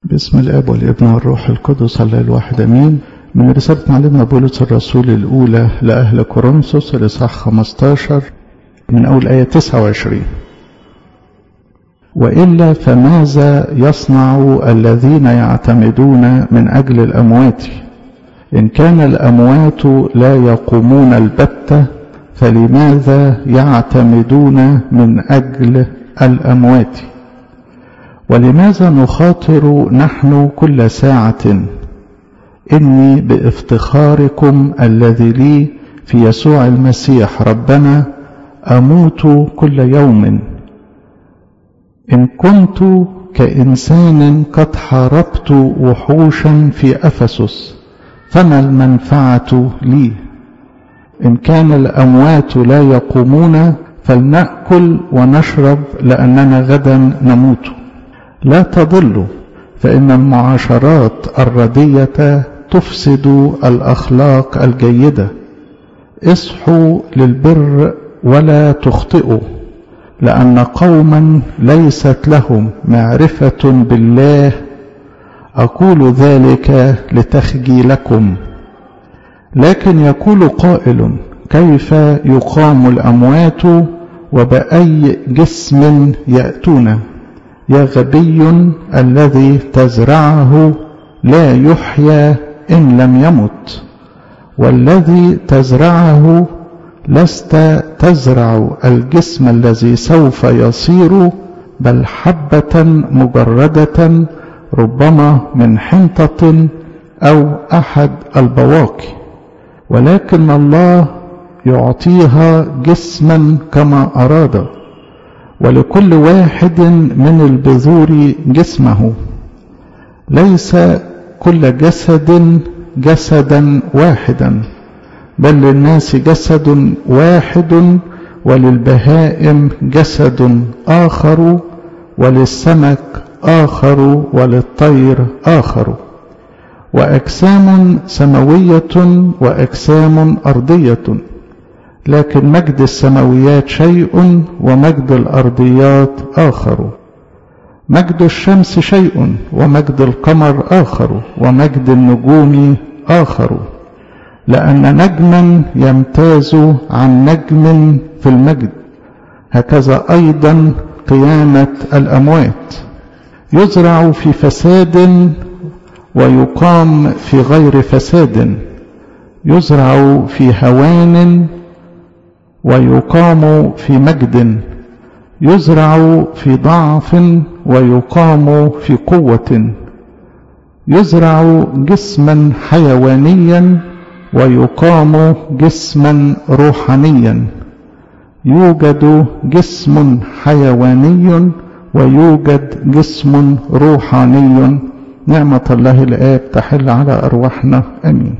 باسم الاب والابن والروح القدس الله الواحد امين من رسالة معلمنا بولس الرسول الأولى لأهل كورنثوس الإصحاح 15 من أول آية 29 وإلا فماذا يصنع الذين يعتمدون من أجل الأموات إن كان الأموات لا يقومون البتة فلماذا يعتمدون من أجل الأموات ولماذا نخاطر نحن كل ساعة إني بافتخاركم الذي لي في يسوع المسيح ربنا أموت كل يوم إن كنت كإنسان قد حاربت وحوشا في أفسس فما المنفعة لي إن كان الأموات لا يقومون فلنأكل ونشرب لأننا غدا نموت لا تضلوا فإن المعاشرات الردية تفسد الأخلاق الجيدة اصحوا للبر ولا تخطئوا لأن قوما ليست لهم معرفة بالله أقول ذلك لتخجيلكم لكن يقول قائل كيف يقام الأموات وبأي جسم يأتون يا غبي الذي تزرعه لا يحيى إن لم يمت والذي تزرعه لست تزرع الجسم الذي سوف يصير بل حبة مجردة ربما من حنطة أو أحد البواقي ولكن الله يعطيها جسما كما أراد ولكل واحد من البذور جسمه ليس كل جسد جسدا واحدا بل للناس جسد واحد وللبهائم جسد آخر وللسمك آخر وللطير آخر وأجسام سماوية وأجسام أرضية لكن مجد السماويات شيء ومجد الأرضيات آخر مجد الشمس شيء ومجد القمر آخر ومجد النجوم آخر لأن نجما يمتاز عن نجم في المجد هكذا أيضا قيامة الأموات يزرع في فساد ويقام في غير فساد يزرع في هوان ويقام في مجد يزرع في ضعف ويقام في قوة يزرع جسما حيوانيا ويقام جسما روحانيا يوجد جسم حيواني ويوجد جسم روحاني نعمة الله الآب تحل على أرواحنا أمين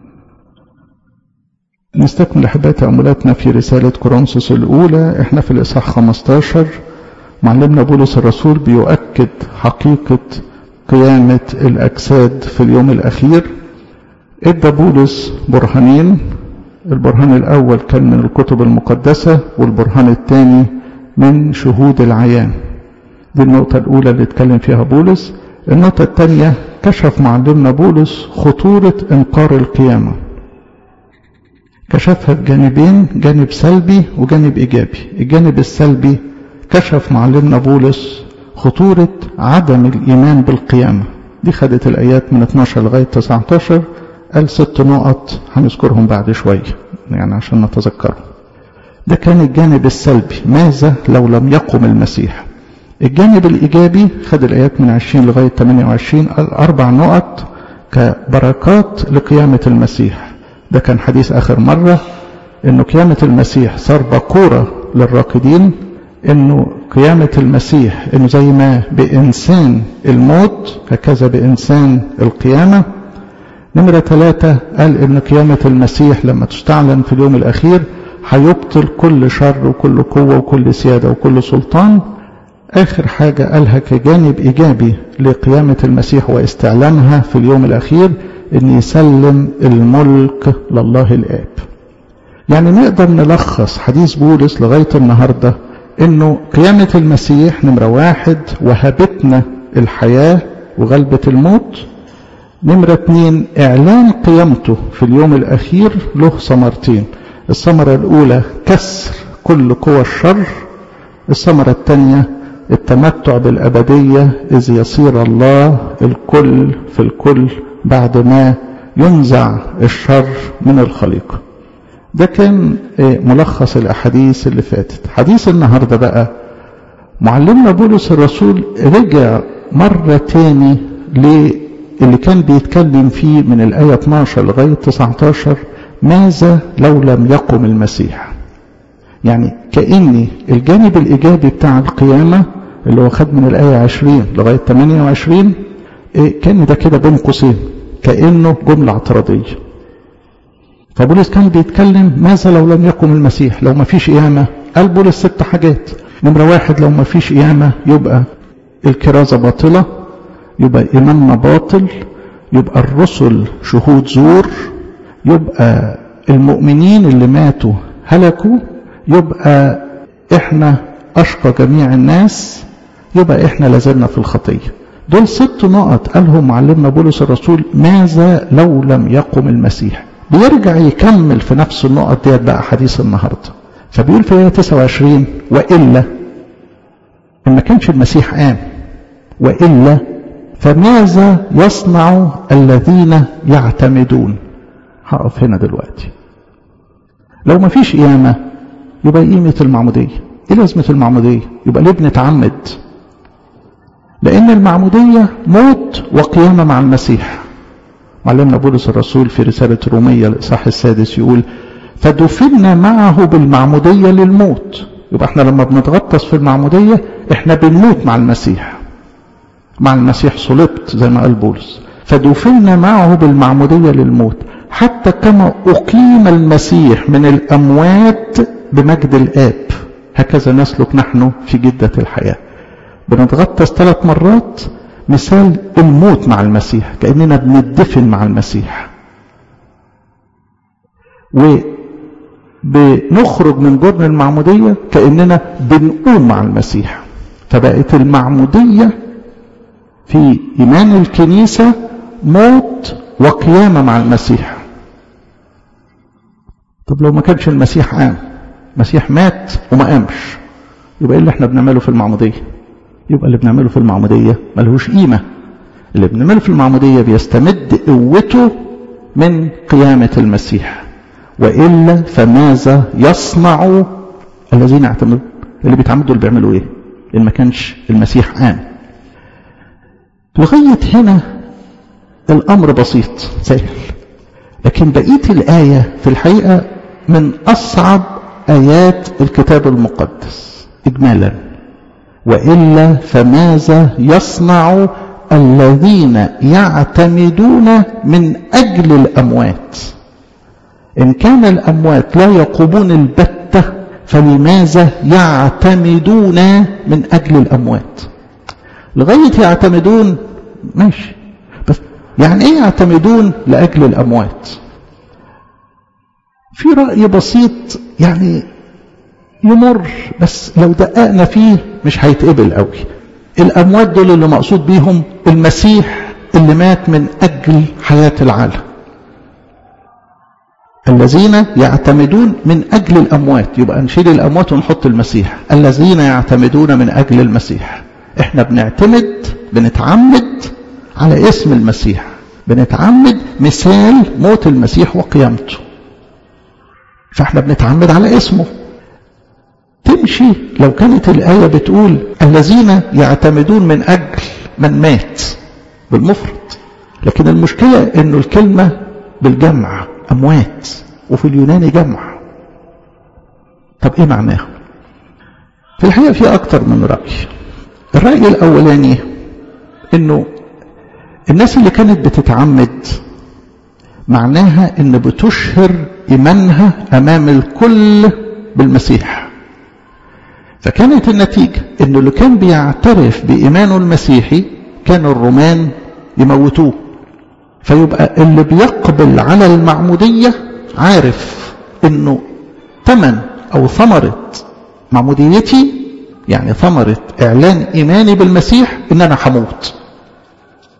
نستكمل أحباء تأملاتنا في رسالة كورنثوس الأولى احنا في الإصحاح 15 معلمنا بولس الرسول بيؤكد حقيقة قيامة الأجساد في اليوم الأخير ادى بولس برهانين البرهان الأول كان من الكتب المقدسة والبرهان الثاني من شهود العيان دي النقطة الأولى اللي اتكلم فيها بولس النقطة الثانية كشف معلمنا بولس خطورة إنكار القيامة كشفها بجانبين جانب سلبي وجانب إيجابي الجانب السلبي كشف معلمنا بولس خطورة عدم الإيمان بالقيامة دي خدت الآيات من 12 لغاية 19 قال ست نقط هنذكرهم بعد شوية يعني عشان نتذكرهم ده كان الجانب السلبي ماذا لو لم يقم المسيح الجانب الإيجابي خد الآيات من 20 لغاية 28 قال أربع نقط كبركات لقيامة المسيح ده كان حديث آخر مرة إنه قيامة المسيح صار بقورة للراقدين إنه قيامة المسيح إنه زي ما بإنسان الموت هكذا بإنسان القيامة نمرة ثلاثة قال إن قيامة المسيح لما تستعلن في اليوم الأخير هيبطل كل شر وكل قوة وكل سيادة وكل سلطان آخر حاجة قالها كجانب إيجابي لقيامة المسيح واستعلانها في اليوم الأخير إن يسلم الملك لله الآب يعني نقدر نلخص حديث بولس لغاية النهاردة إنه قيامة المسيح نمرة واحد وهبتنا الحياة وغلبة الموت نمرة اتنين إعلان قيامته في اليوم الأخير له ثمرتين الثمرة الأولى كسر كل قوى الشر الثمرة الثانية التمتع بالأبدية إذ يصير الله الكل في الكل بعد ما ينزع الشر من الخليقة ده كان ملخص الأحاديث اللي فاتت حديث النهاردة بقى معلمنا بولس الرسول رجع مرة تاني اللي كان بيتكلم فيه من الآية 12 لغاية 19 ماذا لو لم يقم المسيح يعني كأن الجانب الإيجابي بتاع القيامة اللي هو خد من الآية 20 لغاية 28 كان ده كده بين قوسين كأنه جملة اعتراضية فبولس كان بيتكلم ماذا لو لم يقم المسيح لو ما فيش قيامة قال بولس ست حاجات نمرة واحد لو ما فيش قيامة يبقى الكرازة باطلة يبقى إيماننا باطل يبقى الرسل شهود زور يبقى المؤمنين اللي ماتوا هلكوا يبقى احنا أشقى جميع الناس يبقى احنا لازلنا في الخطية دول ست نقط قالهم معلمنا بولس الرسول ماذا لو لم يقم المسيح بيرجع يكمل في نفس النقط ديت بقى حديث النهارده فبيقول في آية 29 وإلا إن ما كانش المسيح قام وإلا فماذا يصنع الذين يعتمدون هقف هنا دلوقتي لو ما فيش قيامة يبقى قيمة المعمودية ايه لازمة المعمودية يبقى ليه بنتعمد لأن المعمودية موت وقيامة مع المسيح معلمنا بولس الرسول في رسالة رومية الإصحاح السادس يقول فدفنا معه بالمعمودية للموت يبقى احنا لما بنتغطس في المعمودية احنا بنموت مع المسيح مع المسيح صلبت زي ما قال بولس فدفنا معه بالمعمودية للموت حتى كما أقيم المسيح من الأموات بمجد الآب هكذا نسلك نحن في جدة الحياة بنتغطس ثلاث مرات مثال الموت مع المسيح كأننا بندفن مع المسيح وبنخرج من جرن المعمودية كأننا بنقوم مع المسيح فبقت المعمودية في إيمان الكنيسة موت وقيامة مع المسيح طب لو ما كانش المسيح قام المسيح مات وما قامش يبقى ايه اللي احنا بنعمله في المعمودية يبقى اللي بنعمله في المعمودية ملهوش قيمة اللي بنعمله في المعمودية بيستمد قوته من قيامة المسيح وإلا فماذا يصنع الذين يعتمدون اللي بيتعمدوا اللي بيعملوا ايه ان ما كانش المسيح قام لغاية هنا الأمر بسيط سهل لكن بقية الآية في الحقيقة من أصعب آيات الكتاب المقدس إجمالا وإلا فماذا يصنع الذين يعتمدون من أجل الأموات إن كان الأموات لا يقومون البتة فلماذا يعتمدون من أجل الأموات لغاية يعتمدون ماشي بس يعني ايه يعتمدون لأجل الأموات في رأي بسيط يعني يمر بس لو دققنا فيه مش هيتقبل قوي الأموات دول اللي مقصود بيهم المسيح اللي مات من أجل حياة العالم الذين يعتمدون من أجل الأموات يبقى نشيل الأموات ونحط المسيح الذين يعتمدون من أجل المسيح احنا بنعتمد بنتعمد على اسم المسيح بنتعمد مثال موت المسيح وقيامته فاحنا بنتعمد على اسمه تمشي لو كانت الآية بتقول الذين يعتمدون من أجل من مات بالمفرد لكن المشكلة انه الكلمة بالجمع أموات وفي اليوناني جمع طب ايه معناها في الحقيقة في أكتر من رأي الرأي الأولاني انه الناس اللي كانت بتتعمد معناها ان بتشهر ايمانها امام الكل بالمسيح فكانت النتيجة انه اللي كان بيعترف بايمانه المسيحي كان الرومان يموتوه فيبقى اللي بيقبل على المعمودية عارف انه ثمن او ثمرة معموديتي يعني ثمرة اعلان ايماني بالمسيح ان انا هموت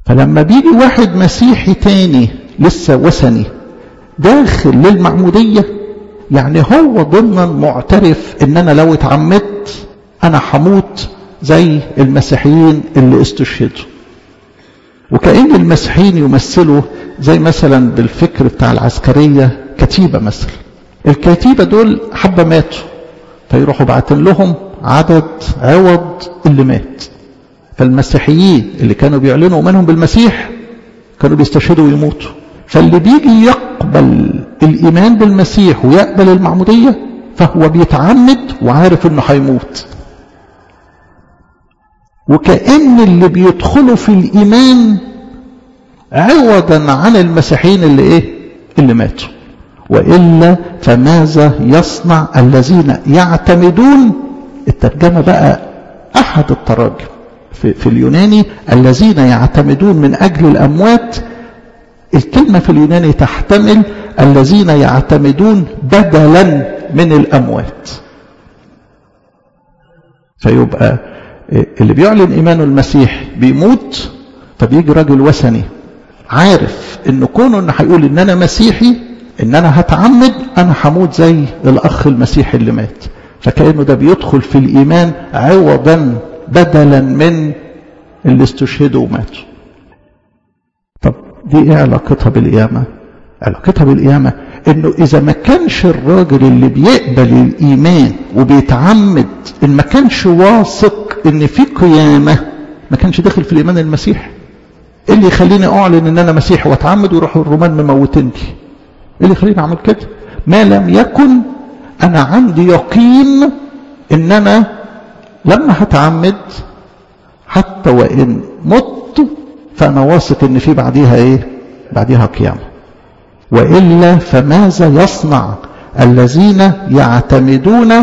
فلما بيجي واحد مسيحي تاني لسه وثني داخل للمعمودية يعني هو ضمنا معترف ان انا لو اتعمدت انا هموت زي المسيحيين اللي استشهدوا وكأن المسيحيين يمثلوا زي مثلا بالفكر بتاع العسكرية كتيبة مثلا الكتيبة دول حبة ماتوا فيروحوا بعتن لهم عدد عوض اللي مات فالمسيحيين اللي كانوا بيعلنوا منهم بالمسيح كانوا بيستشهدوا ويموتوا فاللي بيجي يقبل الإيمان بالمسيح ويقبل المعمودية فهو بيتعمد وعارف انه هيموت وكأن اللي بيدخلوا في الإيمان عوضا عن المسيحيين اللي ايه اللي ماتوا وإلا فماذا يصنع الذين يعتمدون الترجمة بقى أحد التراجم في, في اليوناني الذين يعتمدون من أجل الأموات الكلمة في اليوناني تحتمل الذين يعتمدون بدلا من الأموات فيبقى اللي بيعلن إيمانه المسيح بيموت فبيجي راجل وثني عارف ان كونه ان هيقول ان انا مسيحي ان انا هتعمد انا هموت زي الاخ المسيحي اللي مات فكأنه ده بيدخل في الايمان عوضا بدلا من اللي استشهدوا وماتوا طب دي ايه علاقتها بالقيامة علاقتها بالقيامة انه اذا ما كانش الراجل اللي بيقبل الايمان وبيتعمد ان ما كانش واثق ان في قيامة ما كانش داخل في الايمان المسيحي ايه اللي يخليني اعلن ان انا مسيحي واتعمد ويروحوا الرومان مموتني ايه اللي يخليني اعمل كده ما لم يكن انا عندي يقين ان انا لما هتعمد حتى وان مت فانا واثق ان في بعديها ايه بعديها قيامه والا فماذا يصنع الذين يعتمدون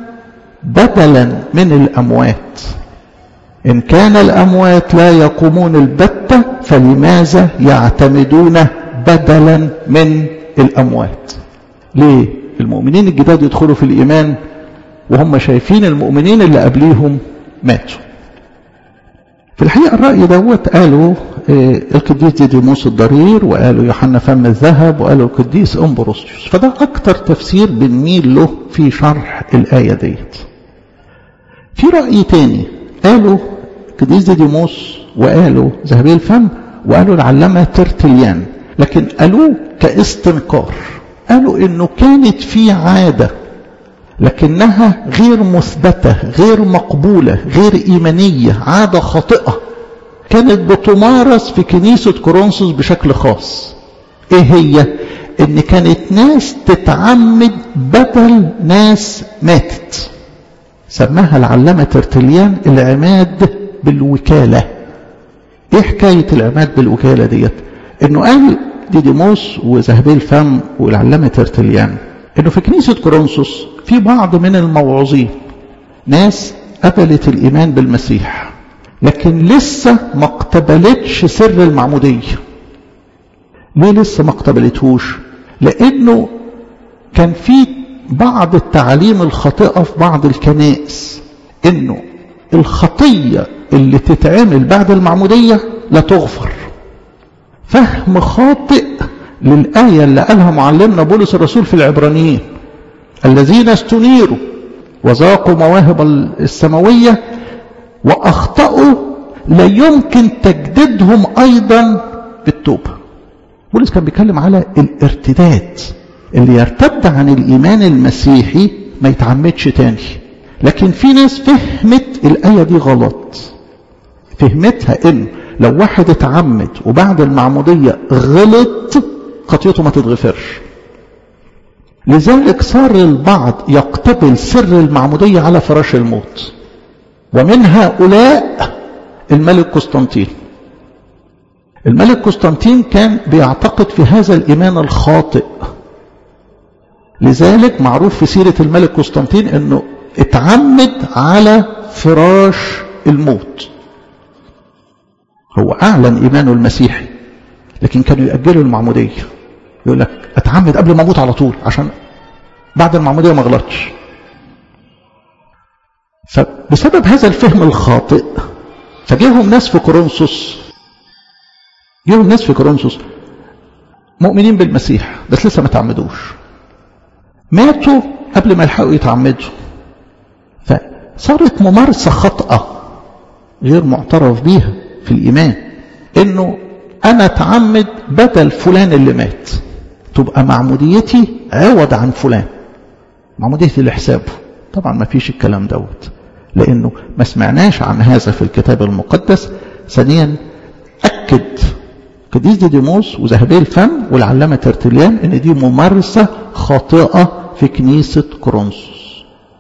بدلا من الاموات ان كان الاموات لا يقومون البته فلماذا يعتمدون بدلا من الاموات ليه المؤمنين الجداد يدخلوا في الايمان وهم شايفين المؤمنين اللي قبليهم ماتوا في الحقيقة الرأي دوت قالوا القديس ديديموس الضرير وقالوا يوحنا فم الذهب وقالوا القديس أمبروسيوس فده أكتر تفسير بنميل له في شرح الآية ديت في رأي تاني قالوا القديس ديديموس وقالوا ذهبي الفم وقالوا العلامة ترتليان لكن قالوه كاستنكار قالوا انه كانت في عادة لكنها غير مثبتة غير مقبولة غير إيمانية عادة خاطئة كانت بتمارس في كنيسة كورنثوس بشكل خاص ايه هي ان كانت ناس تتعمد بدل ناس ماتت سماها العلامة ترتليان العماد بالوكالة ايه حكاية العماد بالوكالة ديت انه قال ديديموس وذهبي الفم والعلامة ترتليان انه في كنيسة كورنثوس في بعض من الموعظين ناس قبلت الايمان بالمسيح لكن لسه ما اقتبلتش سر المعمودية ليه لسه ما اقتبلتهوش لانه كان في بعض التعاليم الخاطئة في بعض الكنائس انه الخطية اللي تتعمل بعد المعمودية لا تغفر فهم خاطئ للآية اللي قالها معلمنا بولس الرسول في العبرانيين الذين استنيروا وذاقوا مواهب السماوية وأخطأوا لا يمكن تجديدهم أيضا بالتوبة بولس كان بيتكلم على الارتداد اللي يرتد عن الإيمان المسيحي ما يتعمدش تاني لكن في ناس فهمت الآية دي غلط فهمتها إن لو واحد اتعمد وبعد المعمودية غلط خطيته ما تتغفرش لذلك صار البعض يقتبل سر المعمودية على فراش الموت ومن هؤلاء الملك قسطنطين الملك قسطنطين كان بيعتقد في هذا الإيمان الخاطئ لذلك معروف في سيرة الملك قسطنطين أنه اتعمد على فراش الموت هو أعلن إيمانه المسيحي لكن كانوا يأجلوا المعمودية يقول لك اتعمد قبل ما اموت على طول عشان بعد المعمودية ما اغلطش فبسبب هذا الفهم الخاطئ فجاهم ناس في كورنثوس يوم الناس في كورنثوس مؤمنين بالمسيح بس لسه ما تعمدوش ماتوا قبل ما يلحقوا يتعمدوا فصارت ممارسة خاطئة غير معترف بيها في الإيمان إنه أنا أتعمد بدل فلان اللي مات تبقى معموديتي عوض عن فلان معموديتي لحسابه طبعا ما فيش الكلام دوت لأنه ما سمعناش عن هذا في الكتاب المقدس ثانيا أكد قديس ديديموس وذهبي الفم والعلامة ترتليان ان دي ممارسة خاطئة في كنيسة كورنثوس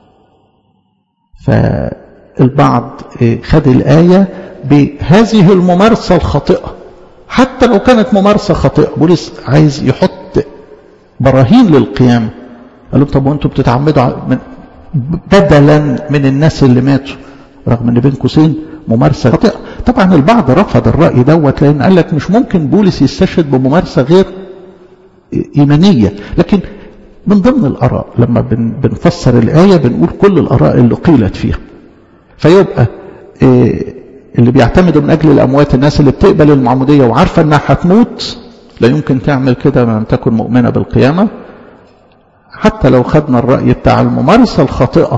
فالبعض خد الآية بهذه الممارسة الخاطئة حتى لو كانت ممارسة خاطئة بولس عايز يحط براهين للقيام قال لهم طب وانتم بتتعمدوا من بدلا من الناس اللي ماتوا رغم ان بين قوسين ممارسة خاطئة طبعا البعض رفض الرأي دوت لأن قال لك مش ممكن بولس يستشهد بممارسة غير إيمانية لكن من ضمن الآراء لما بن بنفسر الآية بنقول كل الآراء اللي قيلت فيها فيبقى إيه اللي بيعتمدوا من أجل الأموات الناس اللي بتقبل المعمودية وعارفة أنها هتموت لا يمكن تعمل كده ما لم تكن مؤمنة بالقيامة حتى لو خدنا الرأي بتاع الممارسة الخاطئة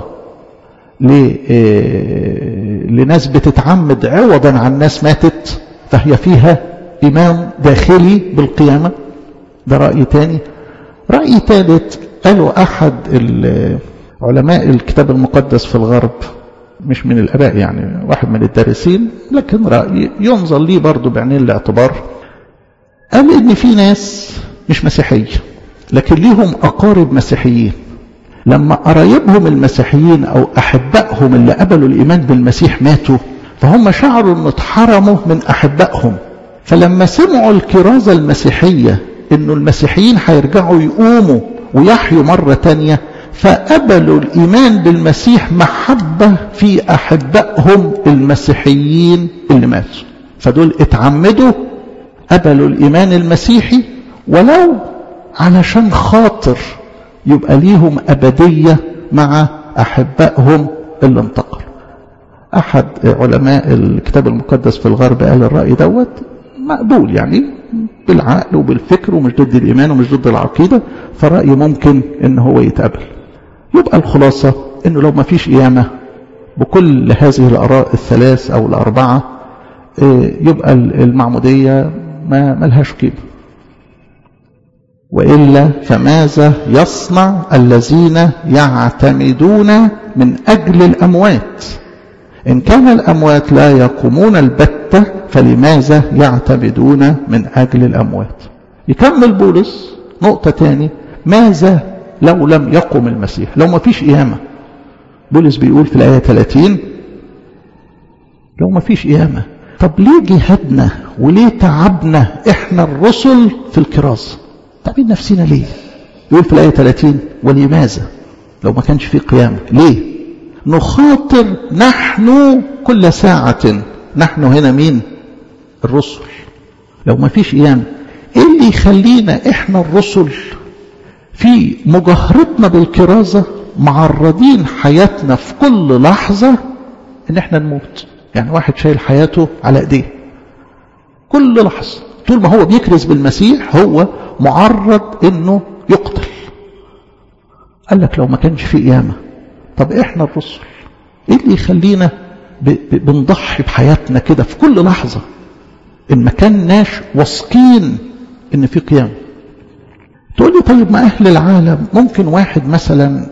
لناس بتتعمد عوضا عن ناس ماتت فهي فيها إيمان داخلي بالقيامة ده رأي تاني رأي ثالث قالوا أحد علماء الكتاب المقدس في الغرب مش من الآباء يعني واحد من الدارسين لكن رأي ينظر ليه برضه بعينين الاعتبار قال إن في ناس مش مسيحية لكن ليهم أقارب مسيحيين لما قرايبهم المسيحيين أو أحبائهم اللي قبلوا الإيمان بالمسيح ماتوا فهم شعروا أن اتحرموا من أحبائهم فلما سمعوا الكرازة المسيحية أنه المسيحيين هيرجعوا يقوموا ويحيوا مرة تانية فقبلوا الإيمان بالمسيح محبة في أحبائهم المسيحيين اللي ماتوا فدول اتعمدوا قبلوا الإيمان المسيحي ولو علشان خاطر يبقى ليهم أبدية مع أحبائهم اللي انتقلوا أحد علماء الكتاب المقدس في الغرب قال الرأي دوت مقبول يعني بالعقل وبالفكر ومش ضد الإيمان ومش ضد العقيدة فرأي ممكن إن هو يتقبل يبقى الخلاصة إنه لو ما فيش قيامة بكل هذه الآراء الثلاث أو الأربعة يبقى المعمودية ما ملهاش قيمة وإلا فماذا يصنع الذين يعتمدون من أجل الأموات إن كان الأموات لا يقومون البتة فلماذا يعتمدون من أجل الأموات يكمل بولس نقطة تاني ماذا لو لم يقم المسيح لو ما فيش قيامة بولس بيقول في الآية 30 لو ما فيش قيامة طب ليه جهدنا وليه تعبنا احنا الرسل في الكراسة تعبين نفسنا ليه يقول في الآية 30 ولماذا لو ما كانش في قيامة ليه نخاطر نحن كل ساعة نحن هنا مين الرسل لو ما فيش قيامة ايه اللي يخلينا احنا الرسل في مجاهرتنا بالكرازة معرضين حياتنا في كل لحظة ان احنا نموت يعني واحد شايل حياته على ايديه كل لحظة طول ما هو بيكرز بالمسيح هو معرض انه يقتل قال لك لو ما كانش في قيامة طب احنا الرسل ايه اللي يخلينا بنضحي بحياتنا كده في كل لحظة ان ما كناش واثقين ان في قيامة تقول لي طيب ما اهل العالم ممكن واحد مثلا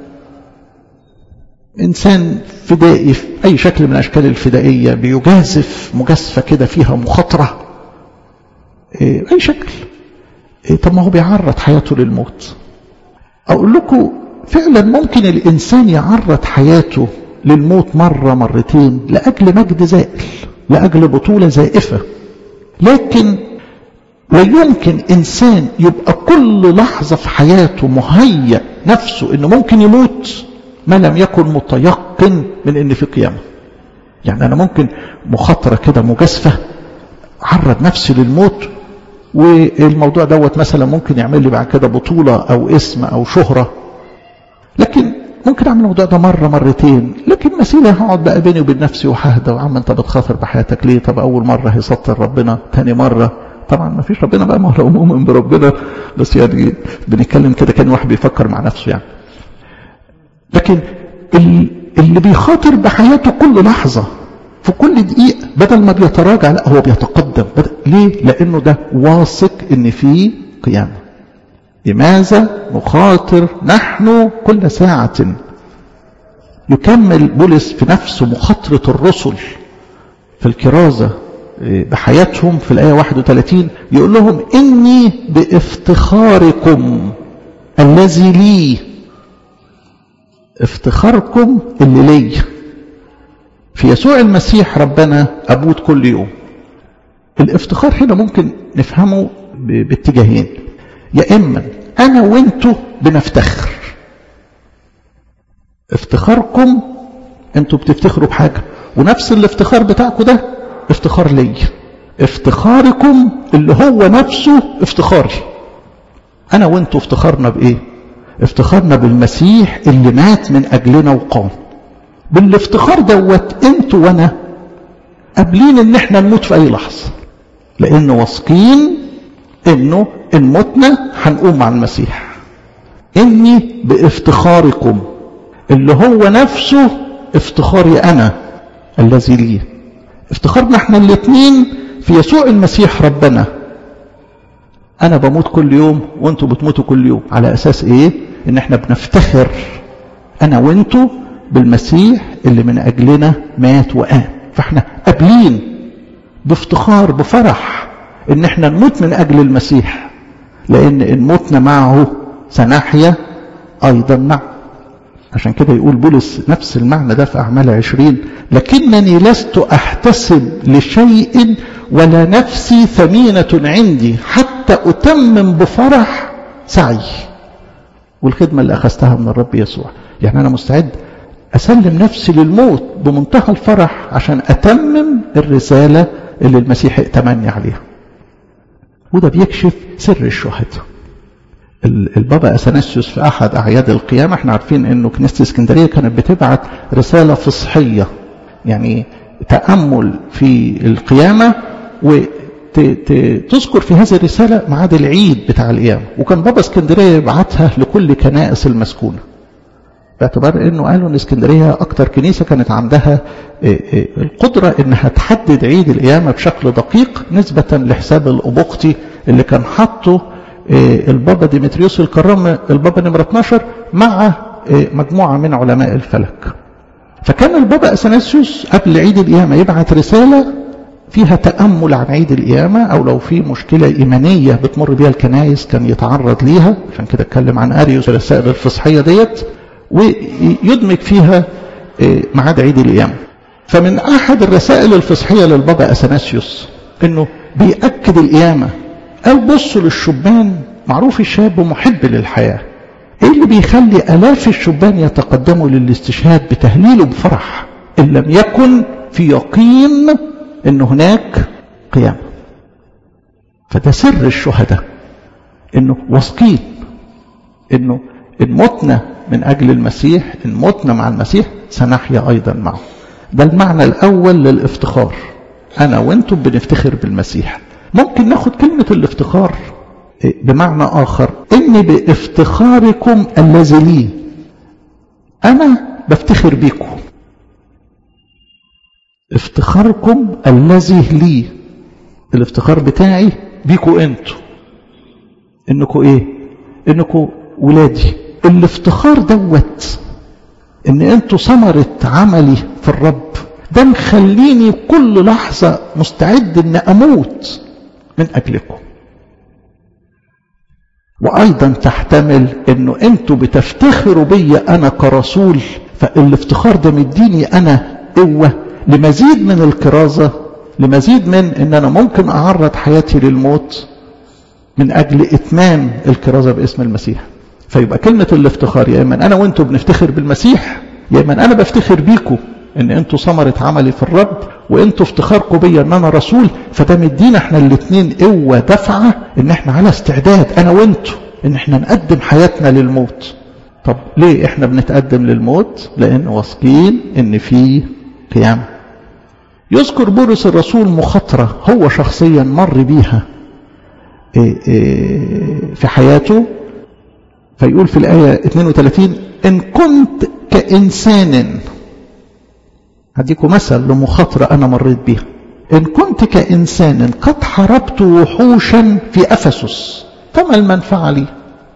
انسان فدائي في اي شكل من اشكال الفدائية بيجازف مجازفة كده فيها مخاطرة إيه اي شكل إيه طب ما هو بيعرض حياته للموت اقول لكم فعلا ممكن الانسان يعرض حياته للموت مرة مرتين لأجل مجد زائل لأجل بطولة زائفة لكن لا يمكن إنسان يبقى كل لحظة في حياته مهيأ نفسه إنه ممكن يموت ما لم يكن متيقن من إن في قيامة يعني أنا ممكن مخاطرة كده مجازفة عرض نفسي للموت والموضوع دوت مثلا ممكن يعمل لي بعد كده بطولة أو اسم أو شهرة لكن ممكن اعمل الموضوع ده مرة مرتين لكن مسيلة هقعد بقى بيني وبين نفسي وههدى وعم انت بتخاطر بحياتك ليه طب اول مرة هيسطر ربنا تاني مرة طبعا ما فيش ربنا بقى ما هو لو مؤمن بربنا بس يعني بنتكلم كده كان واحد بيفكر مع نفسه يعني لكن اللي بيخاطر بحياته كل لحظة في كل دقيقة بدل ما بيتراجع لا هو بيتقدم بدل ليه؟ لأنه ده واثق إن في قيامة لماذا نخاطر نحن كل ساعة يكمل بولس في نفسه مخاطرة الرسل في الكرازة بحياتهم في الآية 31 يقول لهم إني بافتخاركم الذي لي افتخاركم اللي لي في يسوع المسيح ربنا أبوت كل يوم الافتخار هنا ممكن نفهمه باتجاهين يا إما أنا وإنتوا بنفتخر افتخاركم انتوا بتفتخروا بحاجة ونفس الافتخار بتاعكم ده افتخار لي افتخاركم اللي هو نفسه افتخاري انا وانتوا افتخارنا بايه افتخارنا بالمسيح اللي مات من اجلنا وقام بالافتخار دوت انتوا وانا قابلين ان احنا نموت في اي لحظة لان واثقين انه ان متنا هنقوم مع المسيح اني بافتخاركم اللي هو نفسه افتخاري انا الذي لي افتخارنا احنا الاثنين في يسوع المسيح ربنا انا بموت كل يوم وانتوا بتموتوا كل يوم على اساس ايه ان احنا بنفتخر انا وانتوا بالمسيح اللي من اجلنا مات وقام فاحنا قابلين بافتخار بفرح ان احنا نموت من اجل المسيح لان ان متنا معه سنحيا ايضا معه عشان كده يقول بولس نفس المعنى ده في أعمال عشرين لكنني لست أحتسب لشيء ولا نفسي ثمينة عندي حتى أتمم بفرح سعي والخدمة اللي أخذتها من الرب يسوع يعني أنا مستعد أسلم نفسي للموت بمنتهى الفرح عشان أتمم الرسالة اللي المسيح ائتمني عليها وده بيكشف سر الشهداء البابا اثناسيوس في احد اعياد القيامه احنا عارفين انه كنيسه اسكندريه كانت بتبعت رساله فصحيه يعني تامل في القيامه وتذكر في هذه الرساله ميعاد العيد بتاع القيامه وكان بابا اسكندريه يبعتها لكل كنائس المسكونه باعتبار انه قالوا ان اسكندريه اكتر كنيسه كانت عندها القدره انها تحدد عيد القيامه بشكل دقيق نسبه لحساب الابوقتي اللي كان حاطه البابا ديمتريوس الكرام البابا نمرة 12 مع مجموعة من علماء الفلك فكان البابا أثناسيوس قبل عيد القيامة يبعت رسالة فيها تأمل عن عيد القيامة أو لو في مشكلة إيمانية بتمر بها الكنائس كان يتعرض ليها عشان كده اتكلم عن أريوس الرسائل الفصحية ديت ويدمج فيها ميعاد عيد القيامة فمن أحد الرسائل الفصحية للبابا أثناسيوس إنه بيأكد القيامة قال بصوا للشبان معروف الشاب محب للحياة ايه اللي بيخلي الاف الشبان يتقدموا للاستشهاد بتهليله بفرح ان لم يكن في يقين ان هناك قيامة فده سر الشهداء انه واثقين انه ان متنا من اجل المسيح ان متنا مع المسيح سنحيا ايضا معه ده المعنى الاول للافتخار انا وانتم بنفتخر بالمسيح ممكن ناخد كلمة الافتخار بمعنى آخر إني بافتخاركم الذي لي أنا بفتخر بيكم افتخاركم الذي لي الافتخار بتاعي بيكم انتوا انكم ايه انكم ولادي الافتخار دوت ان انتوا ثمرة عملي في الرب ده مخليني كل لحظة مستعد ان اموت من أجلكم وأيضا تحتمل أنه أنتوا بتفتخروا بي أنا كرسول فالافتخار ده مديني أنا قوة لمزيد من الكرازة لمزيد من أن أنا ممكن أعرض حياتي للموت من أجل إتمام الكرازة باسم المسيح فيبقى كلمة الافتخار يا إما أنا وأنتوا بنفتخر بالمسيح يا إما أنا بفتخر بيكم ان انتوا ثمرة عملي في الرب وانتوا افتخاركم بيا ان انا رسول فده مدينا احنا الاثنين قوة دفعة ان احنا على استعداد انا وانتوا ان احنا نقدم حياتنا للموت طب ليه احنا بنتقدم للموت لان واثقين ان في قيامة يذكر بولس الرسول مخاطرة هو شخصيا مر بيها في حياته فيقول في الآية 32 إن كنت كإنسان هديكم مثل لمخاطرة أنا مريت بيها إن كنت كإنسان قد حاربت وحوشا في أفسس فما المنفعة لي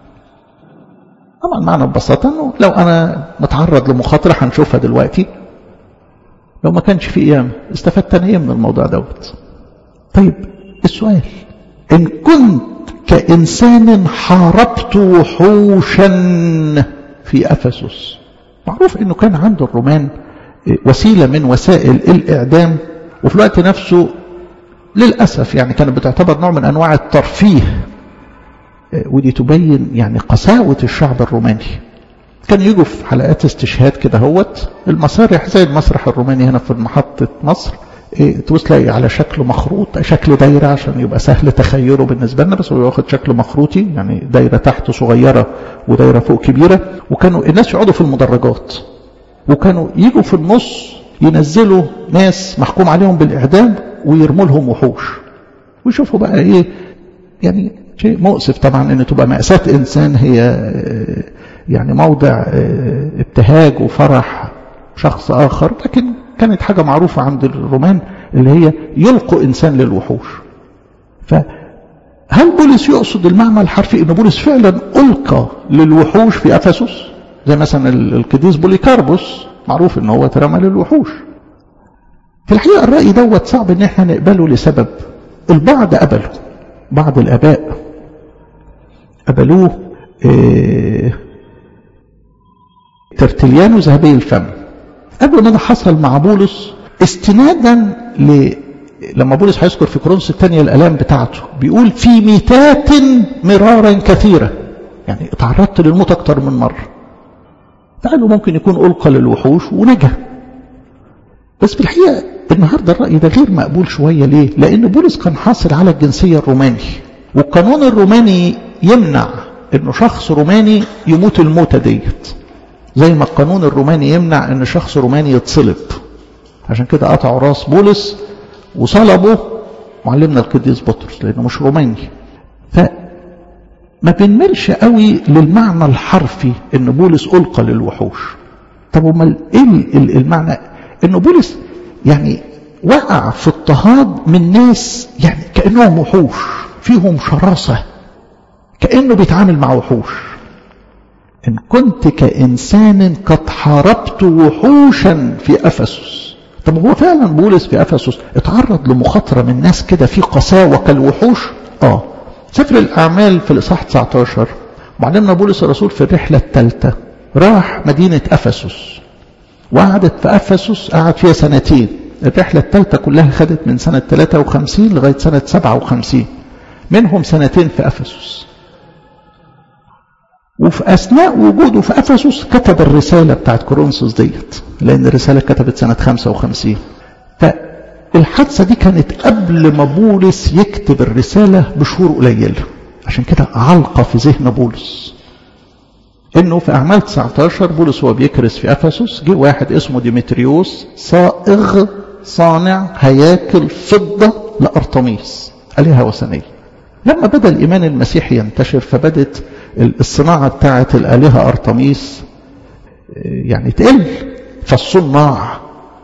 طبعا معنى ببساطة أنه لو أنا متعرض لمخاطرة هنشوفها دلوقتي لو ما كانش في قيامة استفدت أنا إيه من الموضوع دوت طيب السؤال إن كنت كإنسان حاربت وحوشا في أفسس معروف أنه كان عند الرومان وسيلة من وسائل الإعدام وفي الوقت نفسه للأسف يعني كانت بتعتبر نوع من أنواع الترفيه ودي تبين يعني قساوة الشعب الروماني كان يجوا في حلقات استشهاد كده هوت المسارح زي المسرح الروماني هنا في محطة مصر إيه تبص تلاقي على شكل مخروط شكل دايرة عشان يبقى سهل تخيله بالنسبة لنا بس هو واخد شكل مخروطي يعني دايرة تحت صغيرة ودايرة فوق كبيرة وكانوا الناس يقعدوا في المدرجات وكانوا يجوا في النص ينزلوا ناس محكوم عليهم بالإعدام ويرموا لهم وحوش ويشوفوا بقى إيه يعني شيء مؤسف طبعا ان تبقى مأساة انسان هي يعني موضع ابتهاج وفرح شخص اخر لكن كانت حاجة معروفة عند الرومان اللي هي يلقوا انسان للوحوش فهل بولس يقصد المعنى الحرفي ان بولس فعلا القى للوحوش في افسس زي مثلا القديس بوليكاربوس معروف ان هو اترمى للوحوش في الحقيقة الرأي دوت صعب ان احنا نقبله لسبب البعض قبله بعض الاباء قبلوه إيه ترتليانو ذهبي الفم قبل ما ده حصل مع بولس استنادا ل لما بولس هيذكر في كورنثوس الثانية الآلام بتاعته بيقول في ميتات مرارا كثيرة يعني اتعرضت للموت أكتر من مرة فقالوا ممكن يكون ألقى للوحوش ونجا بس في الحقيقة النهاردة الرأي ده غير مقبول شوية ليه؟ لأن بولس كان حاصل على الجنسية الروماني والقانون الروماني يمنع انه شخص روماني يموت الموتة ديت زي ما القانون الروماني يمنع ان شخص روماني يتصلب عشان كده قطعوا راس بولس وصلبوا معلمنا القديس بطرس لانه مش روماني فما بنملش قوي للمعنى الحرفي ان بولس القى للوحوش طب امال ايه المعنى انه بولس يعني وقع في اضطهاد من ناس يعني كانهم وحوش فيهم شراسه كأنه بيتعامل مع وحوش إن كنت كإنسان قد حاربت وحوشا في أفسس طب هو فعلا بولس في أفسس اتعرض لمخاطرة من ناس كده في قساوة كالوحوش آه سفر الأعمال في الإصحاح 19 معلمنا بولس الرسول في الرحلة الثالثة راح مدينة أفسس وقعدت في أفسس قعد فيها سنتين الرحلة الثالثة كلها خدت من سنة 53 لغاية سنة 57 منهم سنتين في أفسس وفي أثناء وجوده في أفسس كتب الرسالة بتاعت كورنثوس ديت لأن الرسالة كتبت سنة 55 فالحادثة دي كانت قبل ما بولس يكتب الرسالة بشهور قليلة عشان كده علقة في ذهن بولس انه في اعمال 19 بولس هو بيكرس في افسس جه واحد اسمه ديمتريوس صائغ صانع هياكل فضه لارطميس الهه وثنيه لما بدا الايمان المسيحي ينتشر فبدت الصناعه بتاعه الالهه ارطميس يعني تقل فالصناع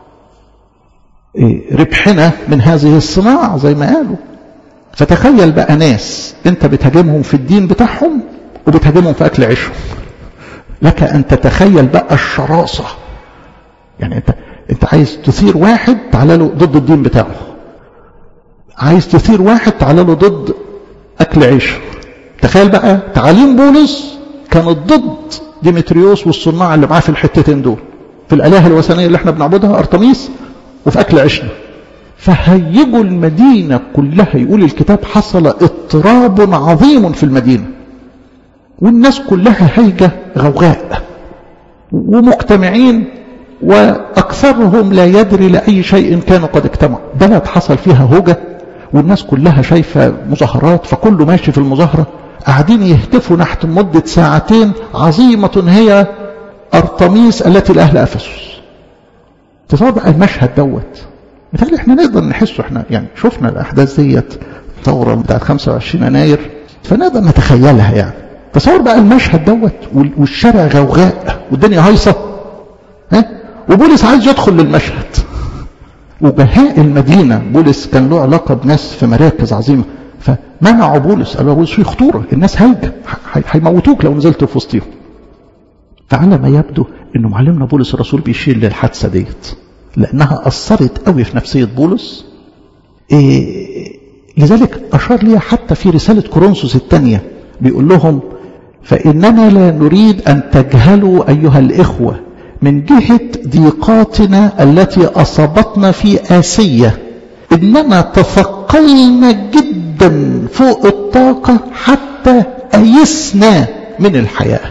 ربحنا من هذه الصناعه زي ما قالوا فتخيل بقى ناس انت بتهاجمهم في الدين بتاعهم وبتهاجمهم في اكل عيشهم لك ان تتخيل بقى الشراسه يعني انت انت عايز تثير واحد تعالى له ضد الدين بتاعه عايز تثير واحد تعالى له ضد اكل عيشه تخيل بقى تعاليم بولس كانت ضد ديمتريوس والصناع اللي معاه في الحتتين دول في الالهه الوثنيه اللي احنا بنعبدها ارتميس وفي اكل عيشنا فهيجوا المدينه كلها يقول الكتاب حصل اضطراب عظيم في المدينه والناس كلها هيجة غوغاء ومجتمعين وأكثرهم لا يدري لأي شيء كانوا قد اجتمعوا بلد حصل فيها هوجة والناس كلها شايفة مظاهرات فكله ماشي في المظاهرة قاعدين يهتفوا نحت مدة ساعتين عظيمة هي أرطميس التي لأهل أفسس تصور بقى المشهد دوت مثال احنا نقدر نحسه احنا يعني شفنا الأحداث ديت الثورة بتاعت 25 يناير فنقدر نتخيلها يعني تصور بقى المشهد دوت والشارع غوغاء والدنيا هايصة ها وبولس عايز يدخل للمشهد وبهاء المدينة بولس كان له علاقة بناس في مراكز عظيمة فمنعوا بولس قالوا بولس في خطورة الناس هايجة هيموتوك لو نزلت في وسطهم فعلى ما يبدو انه معلمنا بولس الرسول بيشير للحادثة ديت لانها اثرت قوي في نفسية بولس إيه لذلك اشار ليها حتى في رسالة كورنثوس الثانية بيقول لهم فاننا لا نريد ان تجهلوا ايها الاخوه من جهة ضيقاتنا التي أصابتنا في آسية إننا تثقلنا جدا فوق الطاقة حتى أيسنا من الحياة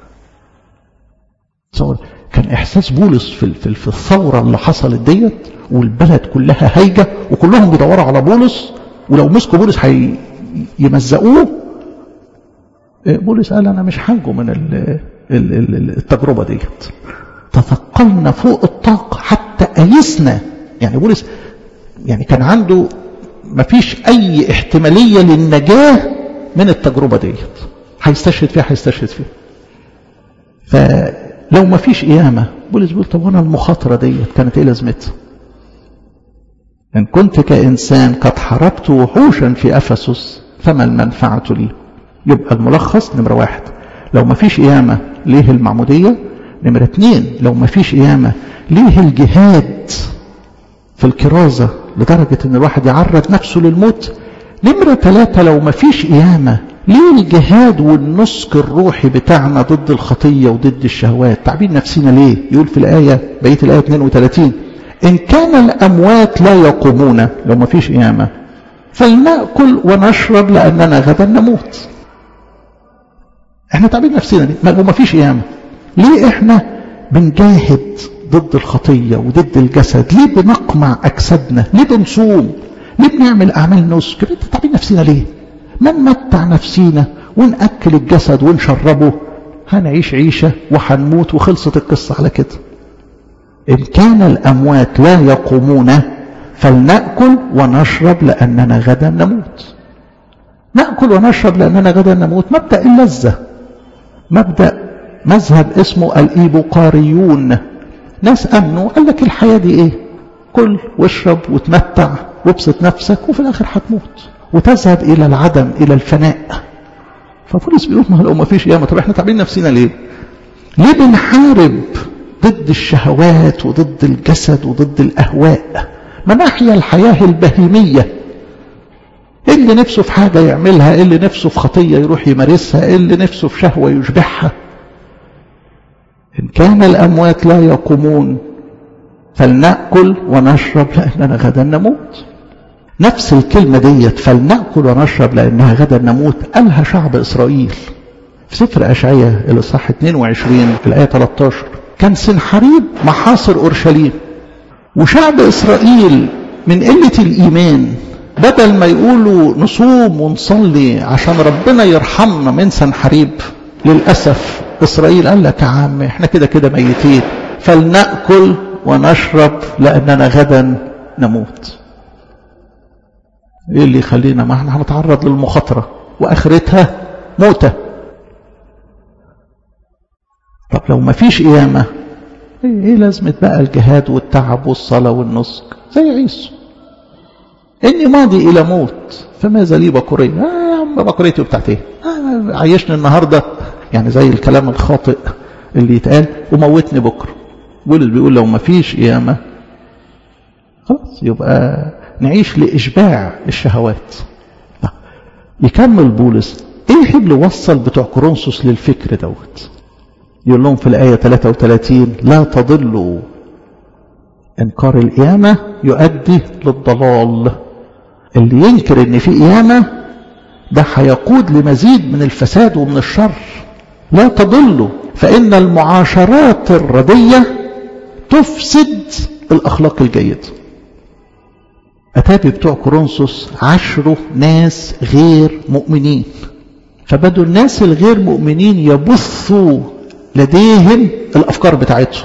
تصور كان إحساس بولس في, في, في الثورة اللي حصلت ديت والبلد كلها هايجة وكلهم بيدوروا على بولس ولو مسكوا بولس هيمزقوه بولس قال أنا مش هنجو من التجربة ديت تثقلنا فوق الطاقة حتى أيسنا يعني بولس يعني كان عنده ما فيش أي احتمالية للنجاة من التجربة ديت هيستشهد فيها هيستشهد فيها فلو ما فيش قيامة بولس بيقول طب وانا المخاطرة ديت كانت ايه لازمتها إن كنت كإنسان قد حاربت وحوشا في أفسس فما المنفعة لي يبقى الملخص نمرة واحد لو ما فيش قيامة ليه المعمودية نمرة اتنين لو ما فيش قيامة ليه الجهاد في الكرازة لدرجة ان الواحد يعرض نفسه للموت نمرة ثلاثة لو ما فيش قيامة ليه الجهاد والنسك الروحي بتاعنا ضد الخطية وضد الشهوات تعبين نفسنا ليه يقول في الآية بقية الآية 32 إن كان الأموات لا يقومون لو ما فيش قيامة فلنأكل ونشرب لأننا غدا نموت احنا تعبين نفسنا ليه لو ما فيش قيامة ليه احنا بنجاهد ضد الخطية وضد الجسد ليه بنقمع أجسادنا ليه بنصوم ليه بنعمل أعمال نسك انت تعبين نفسنا ليه ما نمتع نفسينا ونأكل الجسد ونشربه هنعيش عيشة وهنموت وخلصت القصة على كده إن كان الأموات لا يقومون فلنأكل ونشرب لأننا غدا نموت نأكل ونشرب لأننا غدا نموت مبدأ اللذة مبدأ مذهب اسمه الإيبوقاريون ناس أمنوا قال لك الحياة دي إيه كل واشرب وتمتع وابسط نفسك وفي الآخر هتموت وتذهب إلى العدم إلى الفناء فبولس بيقول ما لو ما فيش قيامة طب احنا تعبين نفسنا ليه ليه بنحارب ضد الشهوات وضد الجسد وضد الأهواء ما نحيا الحياة البهيمية اللي نفسه في حاجة يعملها اللي نفسه في خطية يروح يمارسها اللي نفسه في شهوة يشبعها إن كان الأموات لا يقومون فلنأكل ونشرب لأننا غدا نموت نفس الكلمة ديت فلنأكل ونشرب لأنها غدا نموت قالها شعب إسرائيل في سفر أشعية الإصحاح 22 في الآية 13 كان سنحريب محاصر أورشليم وشعب إسرائيل من قلة الإيمان بدل ما يقولوا نصوم ونصلي عشان ربنا يرحمنا من سنحريب للأسف إسرائيل قال لك يا عم احنا كده كده ميتين فلنأكل ونشرب لأننا غدا نموت ايه اللي يخلينا ما احنا هنتعرض للمخاطرة واخرتها موتة طب لو ما فيش قيامة ايه, ايه لازمة بقى الجهاد والتعب والصلاة والنسك زي عيسو اني ماضي الى موت فماذا لي بكورية آه يا عم بكوريتي بتاعت ايه آه عيشني النهاردة يعني زي الكلام الخاطئ اللي يتقال وموتني بكرة بولس بيقول لو ما فيش قيامة خلاص يبقى نعيش لإشباع الشهوات يكمل بولس ايه اللي وصل بتوع كورنثوس للفكر دوت يقول لهم في الآية 33 لا تضلوا إنكار القيامة يؤدي للضلال اللي ينكر ان في قيامة ده هيقود لمزيد من الفساد ومن الشر لا تضلوا فإن المعاشرات الردية تفسد الأخلاق الجيدة أتابي بتوع كورنثوس عشروا ناس غير مؤمنين فبدوا الناس الغير مؤمنين يبثوا لديهم الأفكار بتاعتهم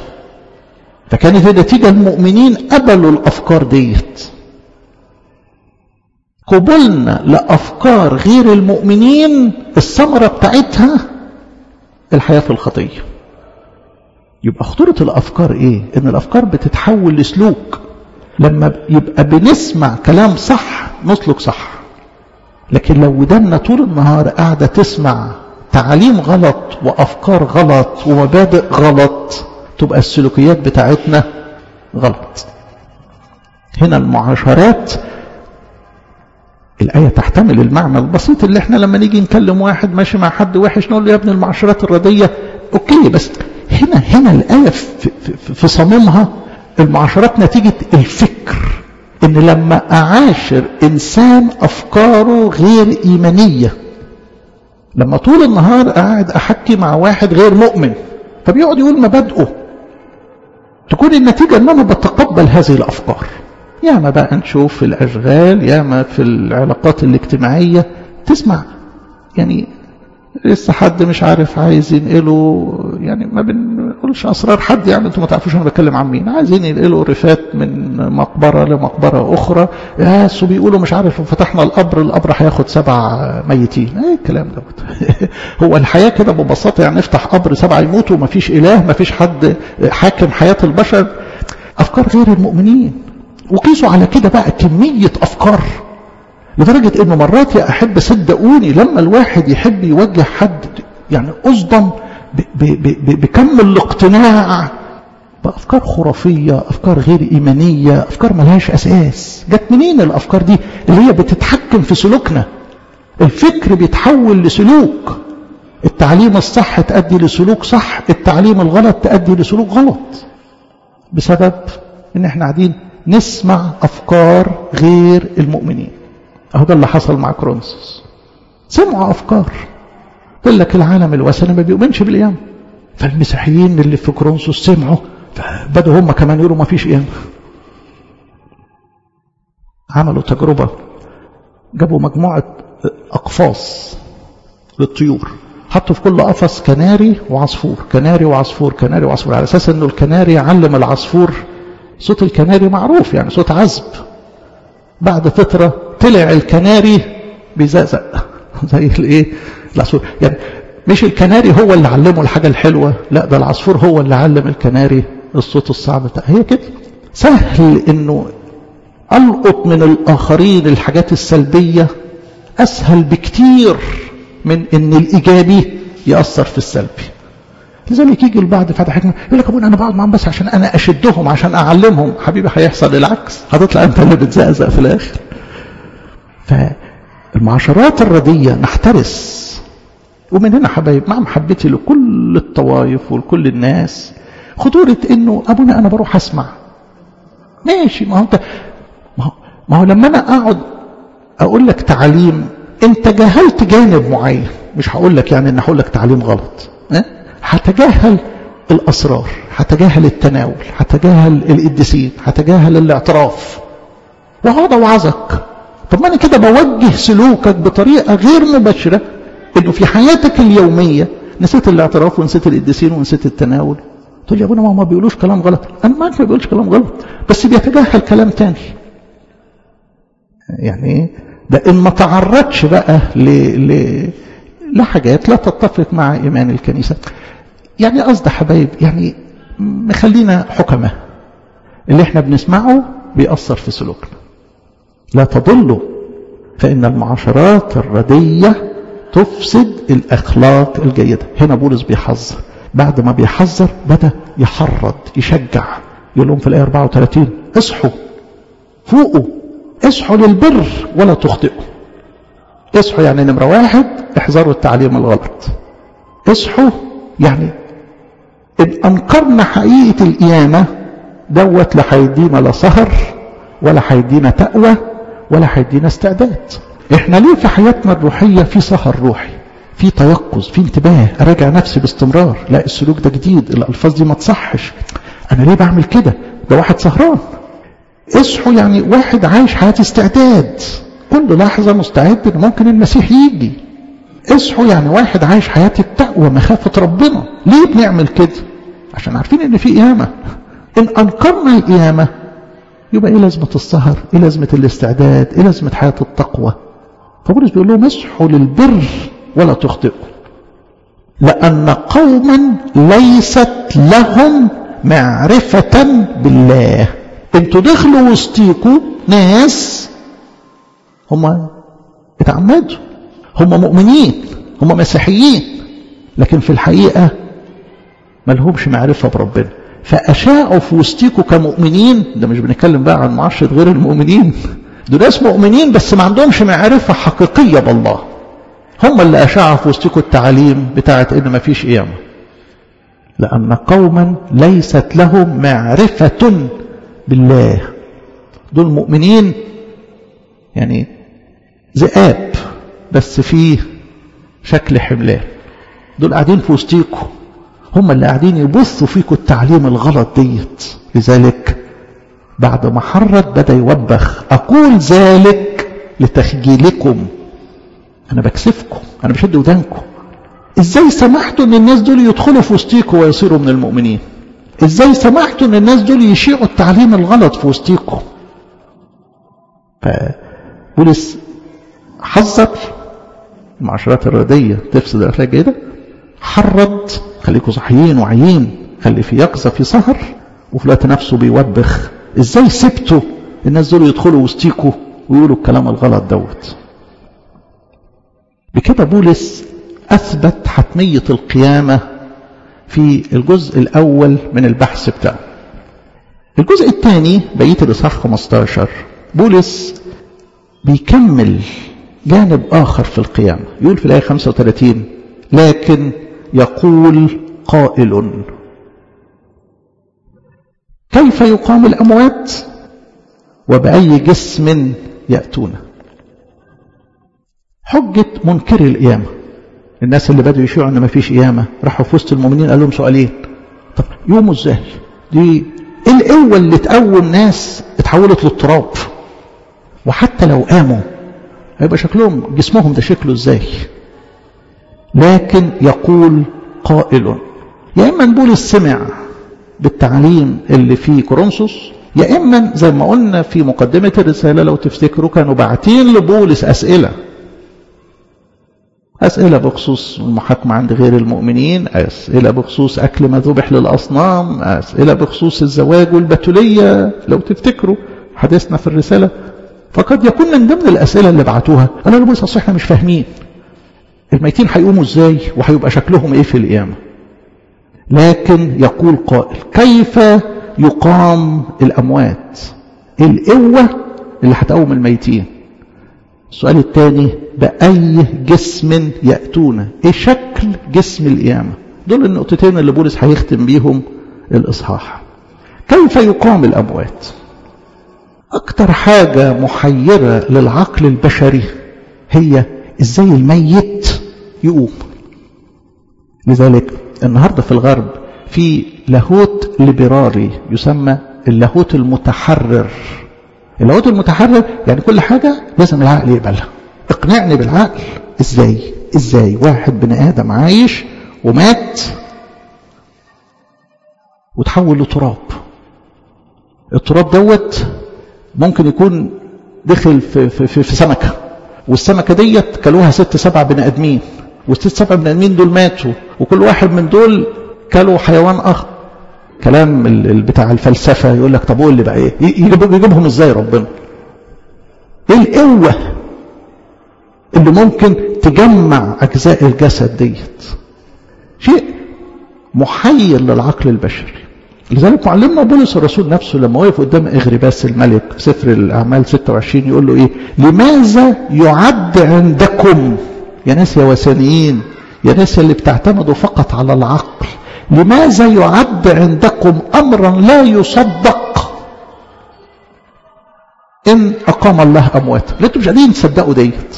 فكانت النتيجة المؤمنين قبلوا الأفكار ديت قبولنا لأفكار غير المؤمنين الثمرة بتاعتها الحياة في الخطية يبقى خطورة الأفكار إيه؟ إن الأفكار بتتحول لسلوك لما يبقى بنسمع كلام صح نسلك صح لكن لو ودنا طول النهار قاعدة تسمع تعاليم غلط وأفكار غلط ومبادئ غلط تبقى السلوكيات بتاعتنا غلط هنا المعاشرات الآية تحتمل المعنى البسيط اللي احنا لما نيجي نكلم واحد ماشي مع حد وحش نقول له يا ابن المعاشرات الردية اوكي بس هنا هنا الآية في, في, في صميمها المعاشرات نتيجة الفكر ان لما اعاشر انسان افكاره غير ايمانية لما طول النهار قاعد احكي مع واحد غير مؤمن فبيقعد يقول مبادئه تكون النتيجة ان انا بتقبل هذه الافكار ياما بقى نشوف في الاشغال ياما في العلاقات الاجتماعية تسمع يعني لسه حد مش عارف عايز ينقله يعني ما بنقولش اسرار حد يعني انتوا ما تعرفوش انا بتكلم عن مين عايزين ينقلوا رفات من مقبره لمقبره اخرى يا بيقولوا مش عارف لو فتحنا القبر القبر هياخد سبع ميتين ايه الكلام دوت هو الحياه كده ببساطه يعني نفتح قبر سبعه يموتوا ما فيش اله ما فيش حد حاكم حياه البشر افكار غير المؤمنين وقيسوا على كده بقى كميه افكار لدرجة انه مرات يا احب صدقوني لما الواحد يحب يوجه حد يعني اصدم بكم الاقتناع بافكار خرافية افكار غير ايمانية افكار ملهاش اساس جت منين الافكار دي اللي هي بتتحكم في سلوكنا الفكر بيتحول لسلوك التعليم الصح تؤدي لسلوك صح التعليم الغلط تؤدي لسلوك غلط بسبب ان احنا قاعدين نسمع افكار غير المؤمنين اهو ده اللي حصل مع كرونسوس سمعوا افكار قال لك العالم الوثني ما بيؤمنش بالقيامه فالمسيحيين اللي في كرونسوس سمعوا فبدوا هم كمان يقولوا ما فيش قيامه عملوا تجربه جابوا مجموعه اقفاص للطيور حطوا في كل قفص كناري وعصفور كناري وعصفور كناري وعصفور على اساس انه الكناري يعلم العصفور صوت الكناري معروف يعني صوت عذب بعد فتره طلع الكناري بيزقزق زي الايه العصفور يعني مش الكناري هو اللي علمه الحاجه الحلوه لا ده العصفور هو اللي علم الكناري الصوت الصعب بتاع هي كده سهل انه القط من الاخرين الحاجات السلبيه اسهل بكتير من ان الايجابي ياثر في السلبي لذلك يجي البعض فتح حكمه يقول لك ابونا انا بقعد معاهم بس عشان انا اشدهم عشان اعلمهم حبيبي هيحصل العكس هتطلع انت اللي بتزقزق في الاخر فالمعاشرات الردية نحترس ومن هنا حبايب مع محبتي لكل الطوائف ولكل الناس خطورة انه ابونا انا بروح اسمع ماشي ما هو انت ما هو, ما هو لما انا اقعد اقول لك تعليم انت جهلت جانب معين مش هقول لك يعني ان هقول لك تعليم غلط اه؟ هتجاهل الاسرار هتجاهل التناول هتجاهل القديسين هتجاهل الاعتراف وهذا وعظك طب ما انا كده بوجه سلوكك بطريقه غير مباشره انه في حياتك اليوميه نسيت الاعتراف ونسيت القديسين ونسيت التناول تقول يا ابونا ما ما بيقولوش كلام غلط انا ما ما بيقولش كلام غلط بس بيتجاهل كلام تاني يعني ده ان ما تعرضش بقى ل... ل... لحاجات لا تتفق مع ايمان الكنيسه يعني قصد حبايب يعني مخلينا حكماء اللي احنا بنسمعه بيأثر في سلوكنا لا تضلوا فإن المعاشرات الردية تفسد الأخلاق الجيدة هنا بولس بيحذر بعد ما بيحذر بدأ يحرض يشجع يقول لهم في الآية 34 اصحوا فوقوا اصحوا للبر ولا تخطئوا اصحوا يعني نمرة واحد احذروا التعليم الغلط اصحوا يعني إن أنكرنا حقيقة القيامة دوت لا هيدينا لا سهر ولا هيدينا تقوى ولا هيدينا استعداد احنا ليه في حياتنا الروحية في سهر روحي في تيقظ في انتباه اراجع نفسي باستمرار لا السلوك ده جديد الالفاظ دي ما تصحش انا ليه بعمل كده ده واحد سهران اصحوا يعني واحد عايش حياة استعداد كل لحظة مستعد ان ممكن المسيح يجي اصحوا يعني واحد عايش حياة التقوى مخافة ربنا ليه بنعمل كده عشان عارفين ان في قيامة ان انكرنا القيامة يبقى ايه لازمة السهر ايه لازمة الاستعداد ايه لازمة حياة التقوى فبولس بيقول لهم اسحوا للبر ولا تخطئوا لأن قوما ليست لهم معرفة بالله انتوا دخلوا وسطيكوا ناس هم اتعمدوا هم مؤمنين هم مسيحيين لكن في الحقيقة ما لهمش معرفة بربنا فأشاعوا في وسطيكوا كمؤمنين ده مش بنتكلم بقى عن معاشرة غير المؤمنين دول ناس مؤمنين بس ما عندهمش معرفة حقيقية بالله هم اللي أشاعوا في وسطكم التعاليم بتاعت إن ما فيش قيامة لأن قوما ليست لهم معرفة بالله دول مؤمنين يعني ذئاب بس في شكل حملان دول قاعدين في وسطيكم هم اللي قاعدين يبثوا فيكم التعليم الغلط ديت لذلك بعد ما حرت بدا يوبخ اقول ذلك لتخجيلكم انا بكسفكم انا بشد ودانكم ازاي سمحتوا ان الناس دول يدخلوا في وسطيكم ويصيروا من المؤمنين ازاي سمحتوا ان الناس دول يشيعوا التعليم الغلط في وسطيكم فبولس حذر المعاشرات الردية تفسد الأخلاق الجيدة حرض خليكم صحيين وعيين خلي في يقظة في سهر وفي الوقت نفسه بيوبخ ازاي سبتوا الناس دول يدخلوا وسطيكوا ويقولوا الكلام الغلط دوت بكده بولس أثبت حتمية القيامة في الجزء الأول من البحث بتاعه الجزء الثاني بقية الإصحاح 15 بولس بيكمل جانب آخر في القيامة يقول في الآية 35 لكن يقول قائل كيف يقام الأموات وبأي جسم يأتون حجة منكر القيامة الناس اللي بدأوا يشيعوا ان مفيش قيامة راحوا في وسط المؤمنين قال لهم سؤالين طب يوموا ازاي دي ايه القوة اللي تقوم ناس اتحولت للتراب وحتى لو قاموا هيبقى شكلهم جسمهم ده شكله ازاي لكن يقول قائل يا اما بولس سمع بالتعليم اللي في كورنثوس يا اما زي ما قلنا في مقدمه الرساله لو تفتكروا كانوا باعتين لبولس اسئله أسئلة بخصوص المحاكمة عند غير المؤمنين أسئلة بخصوص أكل ما ذبح للأصنام أسئلة بخصوص الزواج والبتولية لو تفتكروا حديثنا في الرسالة فقد يكون من ضمن الأسئلة اللي بعتوها أنا لبولس أصل إحنا مش فاهمين الميتين هيقوموا إزاي وهيبقى شكلهم إيه في القيامة لكن يقول قائل كيف يقام الأموات القوة اللي هتقوم الميتين السؤال الثاني بأي جسم يأتون ايه شكل جسم القيامة دول النقطتين اللي بولس هيختم بيهم الإصحاح كيف يقام الأموات أكتر حاجة محيرة للعقل البشري هي إزاي الميت يقوم لذلك النهاردة في الغرب في لاهوت ليبراري يسمى اللاهوت المتحرر اللاهوت المتحرر يعني كل حاجة لازم العقل يقبلها اقنعني بالعقل ازاي ازاي واحد بني ادم عايش ومات وتحول لتراب التراب دوت ممكن يكون دخل في, في, في, في سمكة والسمكة ديت كلوها ست سبع بني ادمين والست سبع بني ادمين دول ماتوا وكل واحد من دول كلوا حيوان اخر كلام بتاع الفلسفة يقول لك طب قول لي بقى ايه يجيبهم ازاي ربنا ايه القوة اللي ممكن تجمع اجزاء الجسد ديت شيء محير للعقل البشري لذلك معلمنا بولس الرسول نفسه لما وقف قدام اغرباس الملك في سفر الاعمال 26 يقول له ايه لماذا يعد عندكم يا ناس يا وثنيين يا ناس اللي بتعتمدوا فقط على العقل لماذا يعد عندكم امرا لا يصدق ان اقام الله امواتا انتوا مش قادرين تصدقوا ديت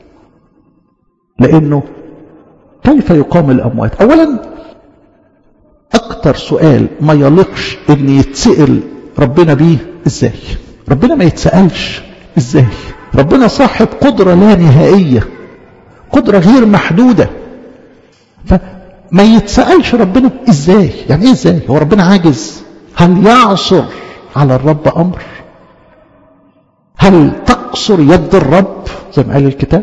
لانه كيف يقام الاموات اولا اكتر سؤال ما يليقش ان يتسال ربنا بيه ازاي ربنا ما يتسالش ازاي ربنا صاحب قدره لا نهائيه قدره غير محدوده فما يتسالش ربنا ازاي يعني ايه ازاي هو ربنا عاجز هل يعصر على الرب امر هل تقصر يد الرب زي ما قال الكتاب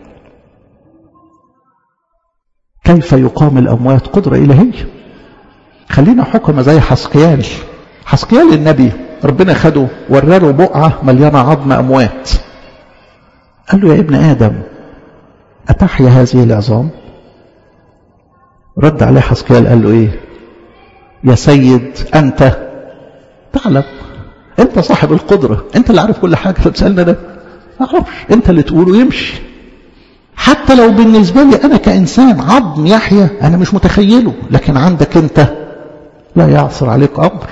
كيف يقام الأموات قدرة إلهية خلينا حكم زي حسقيال حسقيال النبي ربنا خده وراله بقعة مليانة عظم أموات قال له يا ابن آدم أتحيا هذه العظام رد عليه حسقيال قال له إيه يا سيد أنت تعلم أنت صاحب القدرة أنت اللي عارف كل حاجة فبسألنا ده ما أعرفش أنت اللي تقوله يمشي حتى لو بالنسبة لي أنا كإنسان عظم يحيى أنا مش متخيله لكن عندك أنت لا يعصر عليك أمر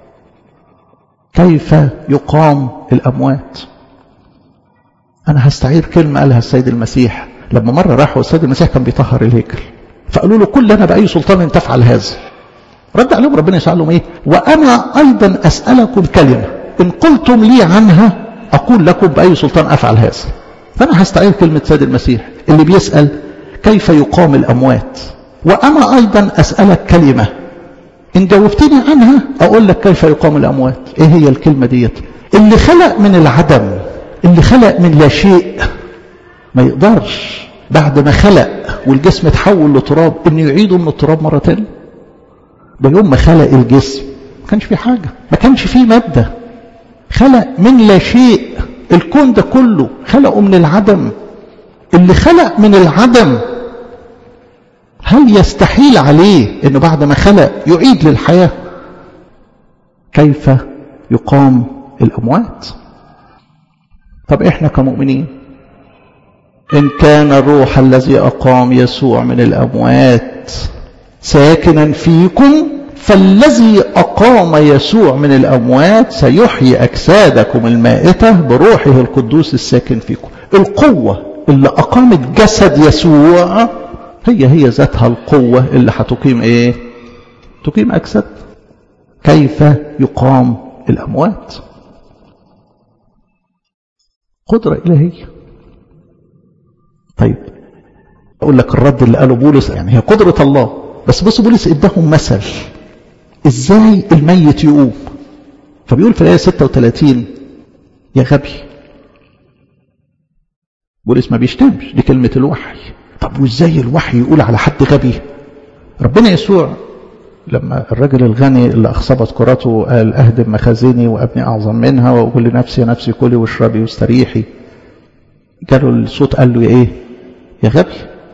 كيف يقام الأموات أنا هستعير كلمة قالها السيد المسيح لما مرة راحوا السيد المسيح كان بيطهر الهيكل فقالوا له كل أنا بأي سلطان تفعل هذا رد عليهم ربنا يسأل لهم إيه وأنا أيضا أسألكم كلمة إن قلتم لي عنها أقول لكم بأي سلطان أفعل هذا فأنا هستعير كلمة سيد المسيح اللي بيسأل كيف يقام الأموات وأنا أيضا أسألك كلمة إن جاوبتني عنها أقول لك كيف يقام الأموات إيه هي الكلمة ديت اللي خلق من العدم اللي خلق من لا شيء ما يقدرش بعد ما خلق والجسم اتحول لتراب انه يعيده من التراب مرة تانية ده يوم ما خلق الجسم ما كانش فيه حاجة ما كانش فيه مادة خلق من لا شيء الكون ده كله خلقه من العدم اللي خلق من العدم هل يستحيل عليه انه بعد ما خلق يعيد للحياة كيف يقام الاموات طب احنا كمؤمنين ان كان الروح الذي اقام يسوع من الاموات ساكنا فيكم فالذي اقام يسوع من الاموات سيحيي اجسادكم المائته بروحه القدوس الساكن فيكم القوه اللي اقامت جسد يسوع هي هي ذاتها القوه اللي هتقيم ايه تقيم اجساد كيف يقام الاموات قدرة إلهية طيب أقول لك الرد اللي قاله بولس يعني هي قدرة الله بس بص بولس اداهم مثل ازاي الميت يقوم فبيقول في الآية 36 يا غبي بولس ما بيشتمش دي كلمة الوحي طب وازاي الوحي يقول على حد غبي ربنا يسوع لما الرجل الغني اللي أخصبت كرته قال أهدم مخازني وأبني أعظم منها وأقول لنفسي يا نفسي كلي واشربي واستريحي جاله الصوت قال له يا إيه يا غبي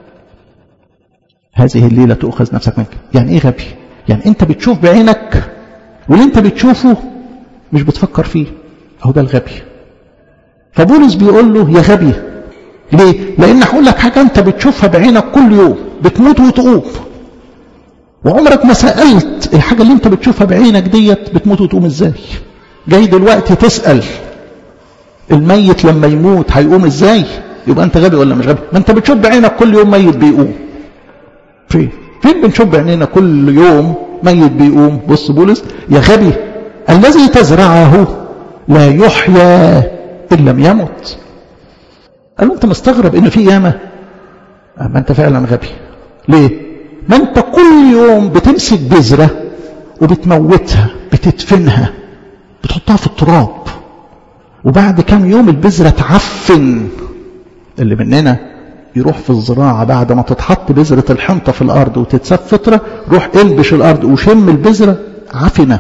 هذه الليلة تؤخذ نفسك منك يعني إيه غبي يعني أنت بتشوف بعينك واللي أنت بتشوفه مش بتفكر فيه أهو ده الغبي فبولس بيقول له يا غبي ليه لأن هقول لك حاجة أنت بتشوفها بعينك كل يوم بتموت وتقوم وعمرك ما سألت الحاجة اللي انت بتشوفها بعينك ديت بتموت وتقوم ازاي جاي دلوقتي تسأل الميت لما يموت هيقوم ازاي يبقى انت غبي ولا مش غبي ما انت بتشوف بعينك كل يوم ميت بيقوم فين فين بنشوف بعينينا كل يوم ميت بيقوم بص بولس يا غبي الذي تزرعه لا يحيى ان لم يمت قال له انت مستغرب ان في ياما ما انت فعلا غبي ليه ما انت كل يوم بتمسك بذرة وبتموتها بتدفنها بتحطها في التراب وبعد كام يوم البذرة تعفن اللي مننا يروح في الزراعة بعد ما تتحط بذرة الحنطة في الأرض وتتساب فترة روح انبش الأرض وشم البذرة عفنة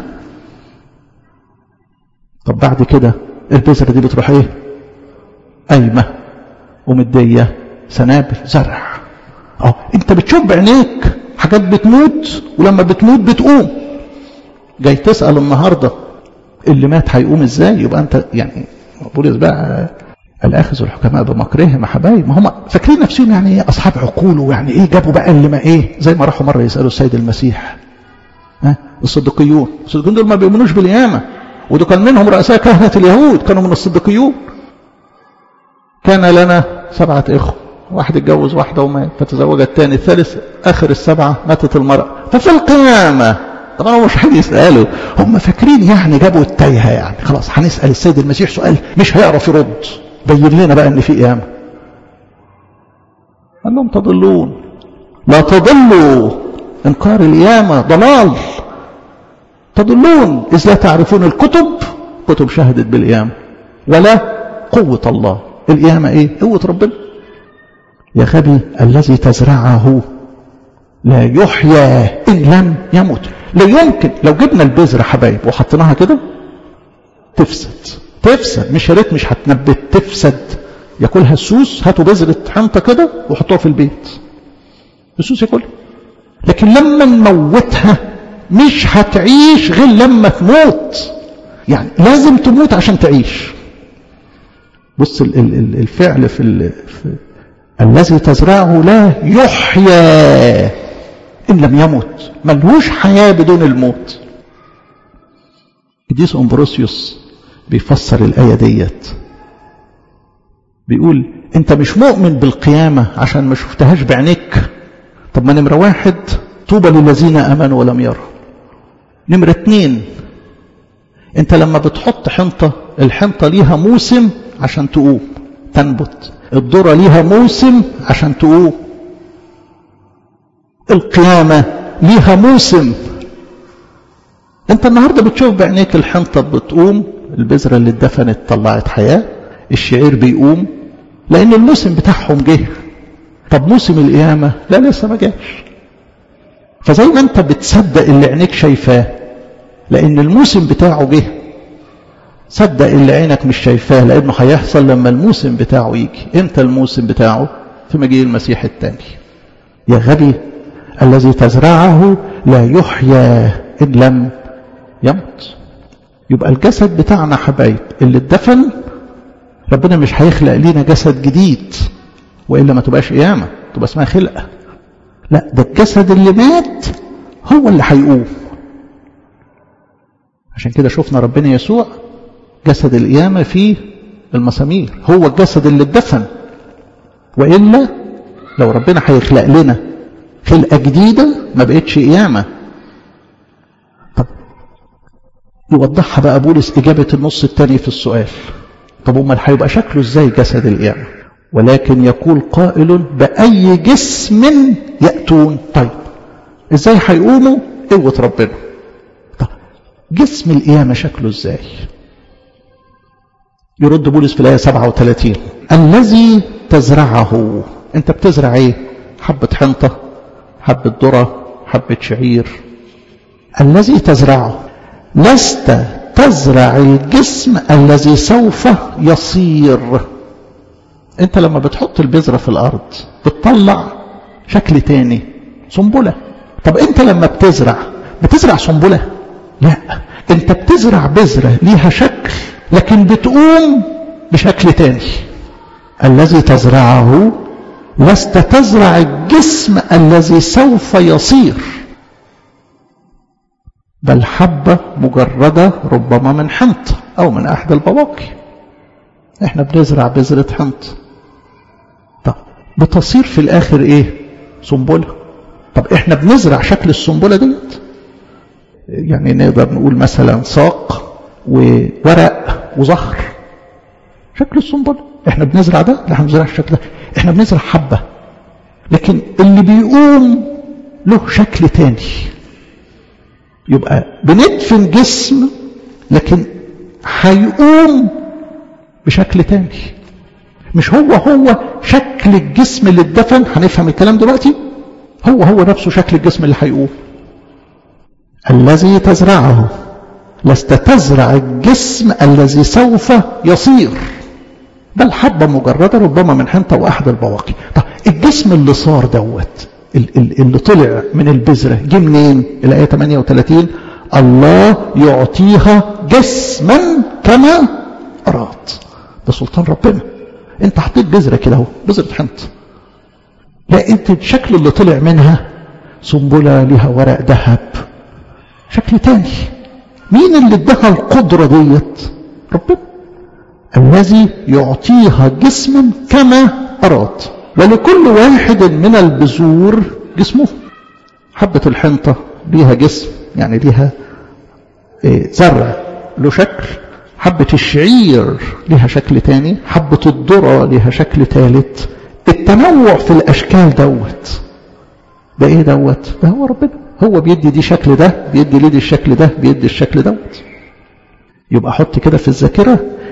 طب بعد كده البذرة دي بتروح ايه قايمة ومدية سنابل زرع اه انت بتشوف بعينيك حاجات بتموت ولما بتموت بتقوم جاي تسأل النهاردة اللي مات هيقوم ازاي يبقى انت يعني بولس بقى الاخذ الحكماء بمكرهم يا حبايب ما هم فاكرين نفسهم يعني ايه اصحاب عقول ويعني ايه جابوا بقى اللي ما ايه زي ما راحوا مره يسالوا السيد المسيح ها الصديقيون الصديقيون دول ما بيؤمنوش بالقيامه ودول كان منهم رؤساء كهنه اليهود كانوا من الصديقيون كان لنا سبعه اخوه واحد اتجوز واحدة ومات فتزوج الثاني الثالث آخر السبعة ماتت المرأة ففي القيامة طبعا مش حد يسأله هم فاكرين يعني جابوا التايهة يعني خلاص هنسأل السيد المسيح سؤال مش هيعرف يرد بين لنا بقى ان في قيامة قال لهم تضلون لا تضلوا انكار القيامة ضلال تضلون إذ لا تعرفون الكتب كتب شهدت بالقيامة ولا قوة الله القيامة ايه قوة ربنا يا غبي الذي تزرعه لا يحيى إن لم يمت لا يمكن لو جبنا البذرة حبايب وحطيناها كده تفسد تفسد مش يا ريت مش هتنبت تفسد ياكلها السوس هاتوا بذرة حنطة كده وحطوها في البيت السوس ياكلها لكن لما نموتها مش هتعيش غير لما تموت يعني لازم تموت عشان تعيش بص الفعل في, في الذي تزرعه لا يحيى إن لم يمت ملهوش حياة بدون الموت قديس أمبروسيوس بيفسر الآية ديت بيقول أنت مش مؤمن بالقيامة عشان ما شفتهاش بعينيك طب ما نمرة واحد طوبى للذين آمنوا ولم يروا نمرة اتنين أنت لما بتحط حنطة الحنطة ليها موسم عشان تقوم تنبت الذرة ليها موسم عشان تقوم القيامة ليها موسم انت النهاردة بتشوف بعينيك الحنطة بتقوم البذرة اللي اتدفنت طلعت حياة الشعير بيقوم لان الموسم بتاعهم جه طب موسم القيامة لا لسه ما جاش فزي ما انت بتصدق اللي عينيك شايفاه لان الموسم بتاعه جه صدق اللي عينك مش شايفاه لانه هيحصل لما الموسم بتاعه يجي امتى الموسم بتاعه في مجيء المسيح الثاني يا غبي الذي تزرعه لا يحيى ان لم يمت يبقى الجسد بتاعنا حبايب اللي اتدفن ربنا مش هيخلق لينا جسد جديد والا ما تبقاش قيامه تبقى اسمها خلقه لا ده الجسد اللي مات هو اللي هيقوم عشان كده شفنا ربنا يسوع جسد القيامة في المسامير هو الجسد اللي اتدفن وإلا لو ربنا هيخلق لنا خلقة جديدة ما بقتش قيامة طب يوضحها بقى بولس إجابة النص الثاني في السؤال طب أمال هيبقى شكله إزاي جسد القيامة ولكن يقول قائل بأي جسم يأتون طيب إزاي هيقوموا قوة ربنا طب جسم القيامة شكله إزاي يرد بولس في الآية 37 الذي تزرعه أنت بتزرع إيه حبة حنطة حبة ذرة حبة شعير الذي تزرعه لست تزرع الجسم الذي سوف يصير انت لما بتحط البذرة في الارض بتطلع شكل تاني سنبلة طب انت لما بتزرع بتزرع سنبلة لا انت بتزرع بذرة ليها شكل لكن بتقوم بشكل تاني الذي تزرعه لست تزرع الجسم الذي سوف يصير بل حبة مجردة ربما من حنط أو من أحد البواقي احنا بنزرع بذرة حنط طب بتصير في الآخر إيه سنبلة طب احنا بنزرع شكل السنبلة ديت يعني نقدر نقول مثلا ساق وورق وزهر شكل السنبلة احنا بنزرع ده لا احنا بنزرع الشكل ده احنا بنزرع حبة لكن اللي بيقوم له شكل تاني يبقى بندفن جسم لكن هيقوم بشكل تاني مش هو هو شكل الجسم اللي اتدفن هنفهم الكلام دلوقتي هو هو نفسه شكل الجسم اللي هيقوم الذي تزرعه لست تزرع الجسم الذي سوف يصير بل حبة مجردة ربما من حنطة وأحد البواقي طب الجسم اللي صار دوت اللي طلع من البذرة جه منين الآية 38 الله يعطيها جسما كما أراد ده سلطان ربنا انت حطيت بذرة كده اهو بذرة حنط لا انت الشكل اللي طلع منها سنبلة لها ورق ذهب شكل تاني مين اللي ادها القدرة ديت ربنا الذي يعطيها جسما كما أراد ولكل واحد من البذور جسمه حبة الحنطة ليها جسم يعني ليها زرع له شكل حبة الشعير لها شكل تاني حبة الذرة لها شكل ثالث التنوع في الأشكال دوت ده ايه دوت ده هو ربنا هو بيدي دي شكل ده بيدي ليه دي الشكل ده بيدي الشكل دوت يبقى حط كده في الذاكرة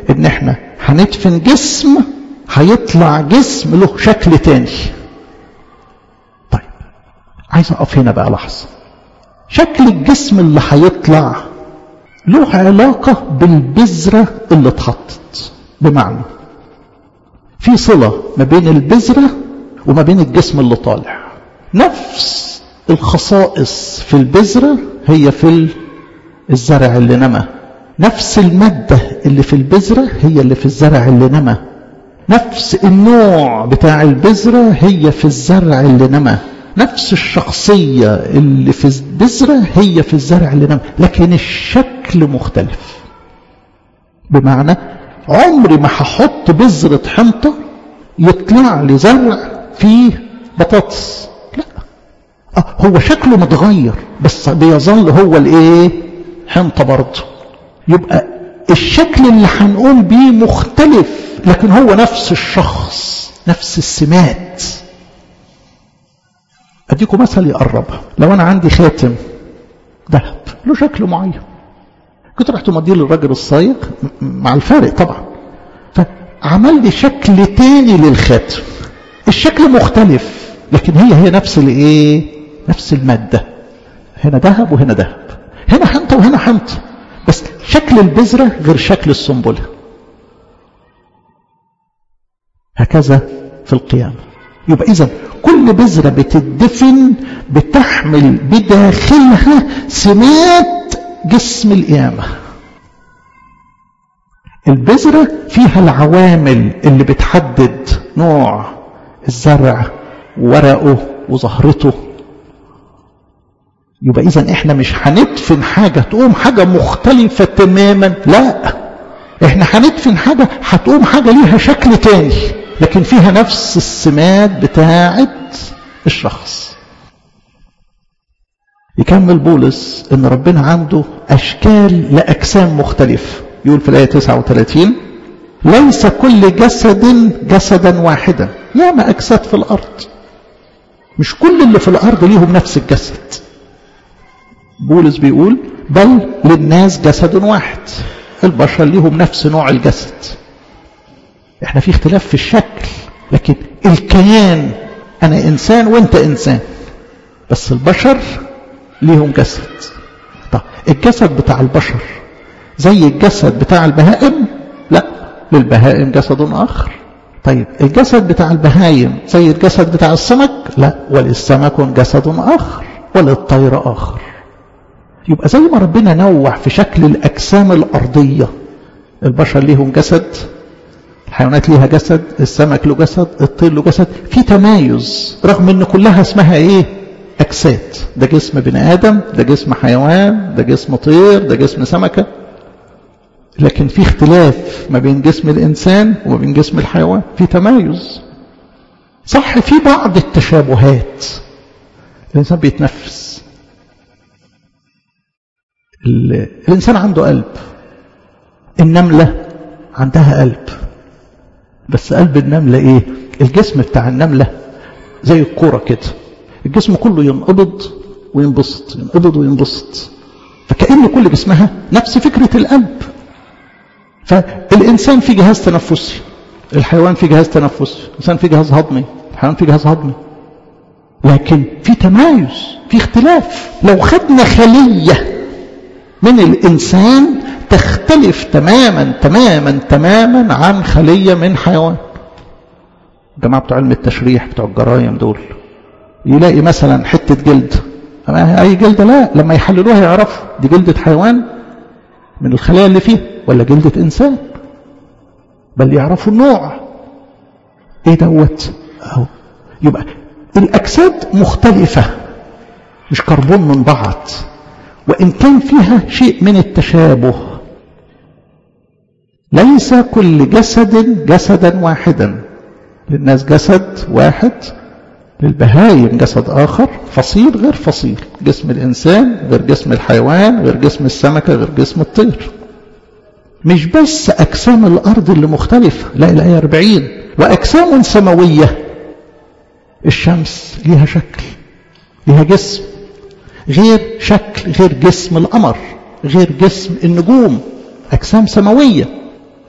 ان احنا هندفن جسم هيطلع جسم له شكل تاني طيب عايز اقف هنا بقى لحظة شكل الجسم اللي هيطلع له علاقة بالبذرة اللي اتحطت بمعنى في صلة ما بين البذرة وما بين الجسم اللي طالع نفس الخصائص في البذرة هي في الزرع اللي نمى نفس المادة اللي في البذرة هي اللي في الزرع اللي نمى نفس النوع بتاع البذرة هي في الزرع اللي نمى نفس الشخصية اللي في البذرة هي في الزرع اللي نمى لكن الشكل مختلف بمعنى عمري ما هحط بذرة حنطة يطلع لي زرع فيه بطاطس لا آه هو شكله متغير بس بيظل هو الايه حنطة برضه يبقى الشكل اللي هنقوم بيه مختلف لكن هو نفس الشخص نفس السمات اديكم مثل يقربها لو انا عندي خاتم ذهب له شكل معين كنت رحت مديه للراجل الصايغ مع الفارق طبعا فعمل لي شكل تاني للخاتم الشكل مختلف لكن هي هي نفس الايه نفس الماده هنا ذهب وهنا ذهب هنا حنطه وهنا حنطه بس شكل البذره غير شكل السنبله هكذا في القيامه يبقى اذا كل بذره بتدفن بتحمل بداخلها سمات جسم القيامه البذره فيها العوامل اللي بتحدد نوع الزرع وورقه وزهرته يبقى اذا احنا مش هندفن حاجه تقوم حاجه مختلفه تماما لا احنا هندفن حاجه هتقوم حاجه ليها شكل تاني لكن فيها نفس السمات بتاعه الشخص يكمل بولس ان ربنا عنده اشكال لاجسام مختلفه يقول في الايه 39 ليس كل جسد جسدا واحدا ياما اجساد في الارض مش كل اللي في الارض ليهم نفس الجسد بولس بيقول بل للناس جسد واحد البشر ليهم نفس نوع الجسد احنا في اختلاف في الشكل لكن الكيان انا انسان وانت انسان بس البشر ليهم جسد طب الجسد بتاع البشر زي الجسد بتاع البهائم لا للبهائم جسد اخر طيب الجسد بتاع البهايم زي الجسد بتاع السمك لا وللسمك جسد اخر وللطير اخر يبقى زي ما ربنا نوع في شكل الاجسام الارضيه البشر ليهم جسد الحيوانات ليها جسد السمك له جسد الطير له جسد في تمايز رغم ان كلها اسمها ايه اجساد ده جسم بني ادم ده جسم حيوان ده جسم طير ده جسم سمكه لكن في اختلاف ما بين جسم الانسان وما بين جسم الحيوان في تمايز صح في بعض التشابهات الانسان بيتنفس الانسان عنده قلب النمله عندها قلب بس قلب النملة ايه الجسم بتاع النملة زي الكورة كده الجسم كله ينقبض وينبسط ينقبض وينبسط فكأن كل جسمها نفس فكرة القلب فالإنسان في جهاز تنفسي الحيوان في جهاز تنفسي الإنسان في جهاز هضمي الحيوان في جهاز هضمي لكن في تمايز في اختلاف لو خدنا خلية من الإنسان تختلف تماما تماما تماما عن خلية من حيوان الجماعة بتوع علم التشريح بتوع الجرايم دول يلاقي مثلا حتة جلد أي جلدة لا لما يحللوها يعرفوا دي جلدة حيوان من الخلايا اللي فيها ولا جلدة إنسان بل يعرفوا النوع ايه دوت اهو يبقى الأجساد مختلفة مش كربون من بعض وإن كان فيها شيء من التشابه ليس كل جسد جسدا واحدا للناس جسد واحد للبهايم جسد آخر فصيل غير فصيل جسم الإنسان غير جسم الحيوان غير جسم السمكة غير جسم الطير مش بس أجسام الأرض اللي مختلفة لا الآية 40 وأجسام سماوية الشمس ليها شكل ليها جسم غير شكل غير جسم القمر غير جسم النجوم أجسام سماوية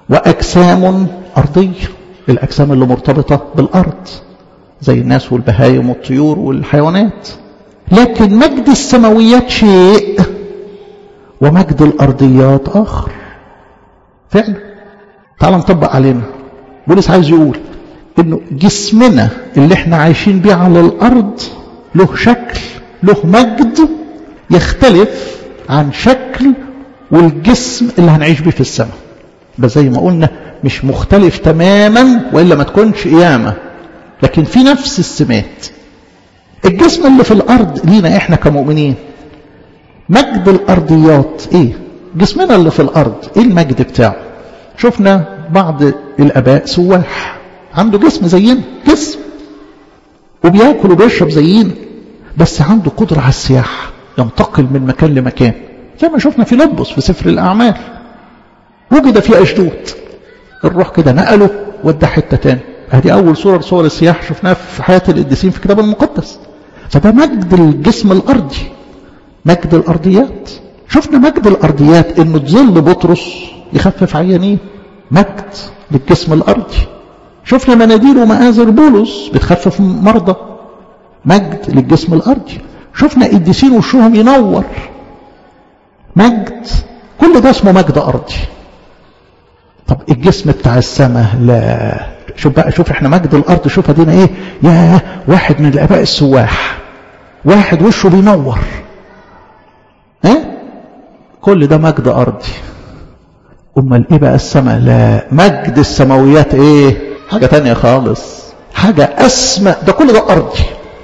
وأجسام أرضية الأجسام اللي مرتبطة بالأرض زي الناس والبهايم والطيور والحيوانات لكن مجد السماويات شيء ومجد الأرضيات آخر فعلا تعال نطبق علينا بولس عايز يقول انه جسمنا اللي احنا عايشين بيه على الارض له شكل له مجد يختلف عن شكل والجسم اللي هنعيش بيه في السماء بس زي ما قلنا مش مختلف تماما والا ما تكونش قيامه لكن في نفس السمات الجسم اللي في الارض لينا احنا كمؤمنين مجد الارضيات ايه جسمنا اللي في الارض ايه المجد بتاعه شفنا بعض الاباء سواح عنده جسم زينا جسم وبياكل وبيشرب زينا بس عنده قدرة على السياحة ينتقل من مكان لمكان زي ما شفنا في لبس في سفر الأعمال وجد في أشدود الروح كده نقله ودى حتة تاني هذه أول صورة صور السياحة شفناها في حياة القديسين في الكتاب المقدس فده مجد الجسم الأرضي مجد الأرضيات شفنا مجد الأرضيات إنه تظل بطرس يخفف عيانين مجد للجسم الأرضي شفنا مناديل ومآزر بولس بتخفف مرضى مجد للجسم الأرضي شفنا قديسين وشهم ينور مجد كل ده اسمه مجد أرضي طب الجسم بتاع السماء لا شوف بقى شوف احنا مجد الأرض شوف ادينا ايه يا واحد من الآباء السواح واحد وشه بينور ايه كل ده مجد أرضي امال ايه بقى السماء لا مجد السماويات ايه حاجة تانية خالص حاجة أسمى ده كل ده أرضي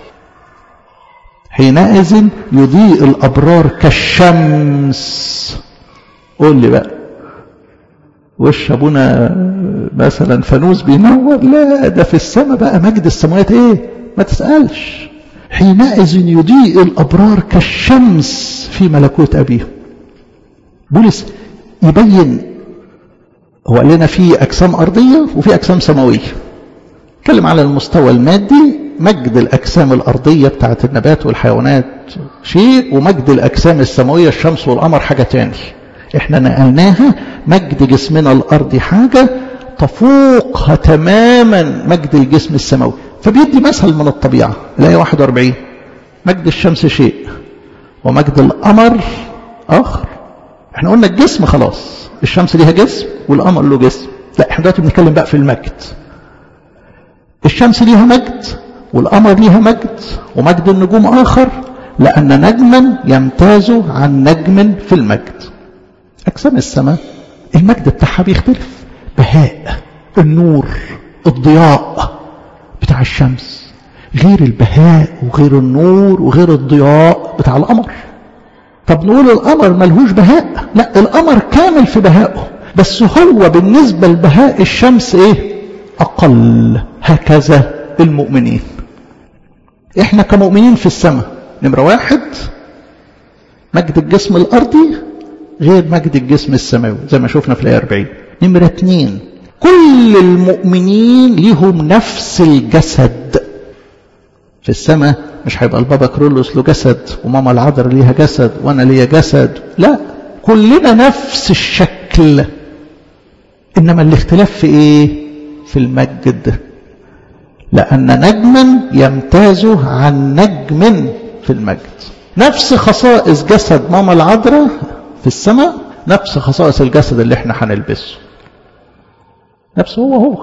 حينئذ يضيء الأبرار كالشمس قول لي بقى وش أبونا مثلا فانوس بينور لا ده في السماء بقى مجد السماوات ايه ما تسألش حينئذ يضيء الأبرار كالشمس في ملكوت أبيهم بولس يبين هو قال لنا في أجسام أرضية وفي أجسام سماوية اتكلم على المستوى المادي مجد الأجسام الأرضية بتاعت النبات والحيوانات شيء ومجد الأجسام السماوية الشمس والقمر حاجة تاني احنا نقلناها مجد جسمنا الأرضي حاجة تفوقها تماما مجد الجسم السماوي فبيدي مثل من الطبيعة الآية 41 مجد الشمس شيء ومجد القمر آخر احنا قلنا الجسم خلاص الشمس ليها جسم والقمر له جسم لا احنا دلوقتي بنتكلم بقى في المجد الشمس ليها مجد والقمر ليها مجد ومجد النجوم آخر لأن نجما يمتاز عن نجم في المجد أجسام السماء المجد بتاعها بيختلف بهاء النور الضياء بتاع الشمس غير البهاء وغير النور وغير الضياء بتاع القمر طب نقول القمر ملهوش بهاء لا القمر كامل في بهائه بس هو بالنسبة لبهاء الشمس ايه اقل هكذا المؤمنين احنا كمؤمنين في السماء نمرة واحد مجد الجسم الارضي غير مجد الجسم السماوي زي ما شفنا في الآية 40 نمرة اتنين كل المؤمنين ليهم نفس الجسد في السماء مش هيبقى البابا كرولوس له جسد وماما العذر ليها جسد وانا ليا جسد لا كلنا نفس الشكل انما الاختلاف في ايه في المجد لان نجما يمتاز عن نجم في المجد نفس خصائص جسد ماما العذراء في السماء نفس خصائص الجسد اللي احنا هنلبسه نفسه هو هو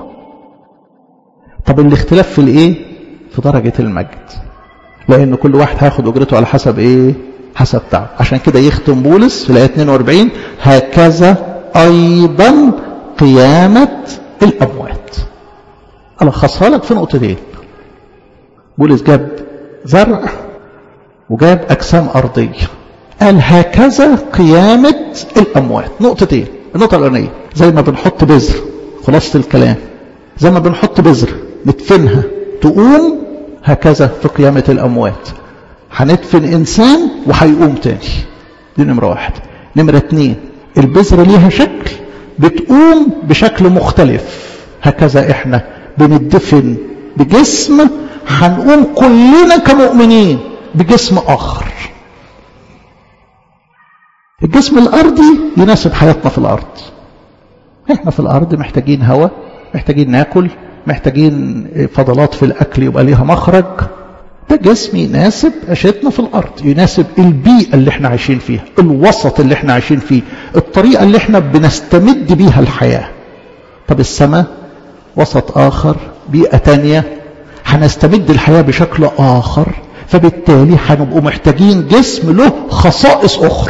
طب الاختلاف في الايه في درجة المجد لان كل واحد هياخد اجرته على حسب ايه حسب تعب عشان كده يختم بولس في الايه 42 هكذا ايضا قيامة الاموات الخصها لك في نقطتين بولس جاب زرع وجاب اجسام ارضيه قال هكذا قيامة الأموات نقطتين النقطة الأولانية زي ما بنحط بذر خلاصة الكلام زي ما بنحط بذر ندفنها تقوم هكذا في قيامة الأموات هندفن إنسان وهيقوم تاني دي نمرة واحد نمرة اتنين البذرة ليها شكل بتقوم بشكل مختلف هكذا احنا بندفن بجسم هنقوم كلنا كمؤمنين بجسم آخر الجسم الأرضي يناسب حياتنا في الأرض احنا في الارض محتاجين هواء محتاجين ناكل محتاجين فضلات في الاكل يبقى ليها مخرج ده جسم يناسب عيشتنا في الارض يناسب البيئه اللي احنا عايشين فيها الوسط اللي احنا عايشين فيه الطريقه اللي احنا بنستمد بيها الحياه طب السماء وسط اخر بيئه تانية هنستمد الحياه بشكل اخر فبالتالي هنبقوا محتاجين جسم له خصائص اخرى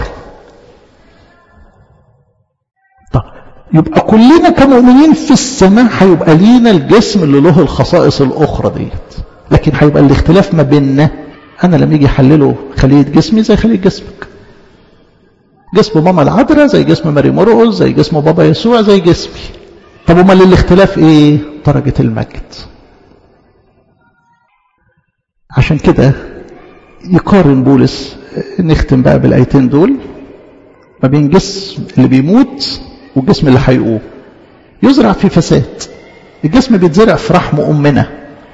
طب يبقى كلنا كمؤمنين في السماء هيبقى لينا الجسم اللي له الخصائص الاخرى ديت لكن هيبقى الاختلاف ما بيننا انا لما يجي احلله خليه جسمي زي خليه جسمك جسم ماما العذراء زي جسم ماري مرقس زي جسم بابا يسوع زي جسمي طب امال الاختلاف ايه درجه المجد عشان كده يقارن بولس نختم بقى بالايتين دول ما بين جسم اللي بيموت والجسم اللي هيقوم يزرع في فساد الجسم بيتزرع في رحم امنا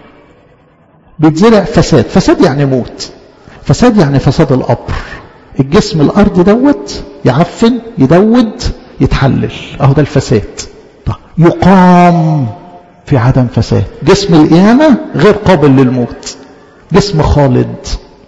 بيتزرع فساد فساد يعني موت فساد يعني فساد القبر الجسم الارضي دوت يعفن يدود يتحلل اهو ده الفساد طيب يقام في عدم فساد جسم القيامه غير قابل للموت جسم خالد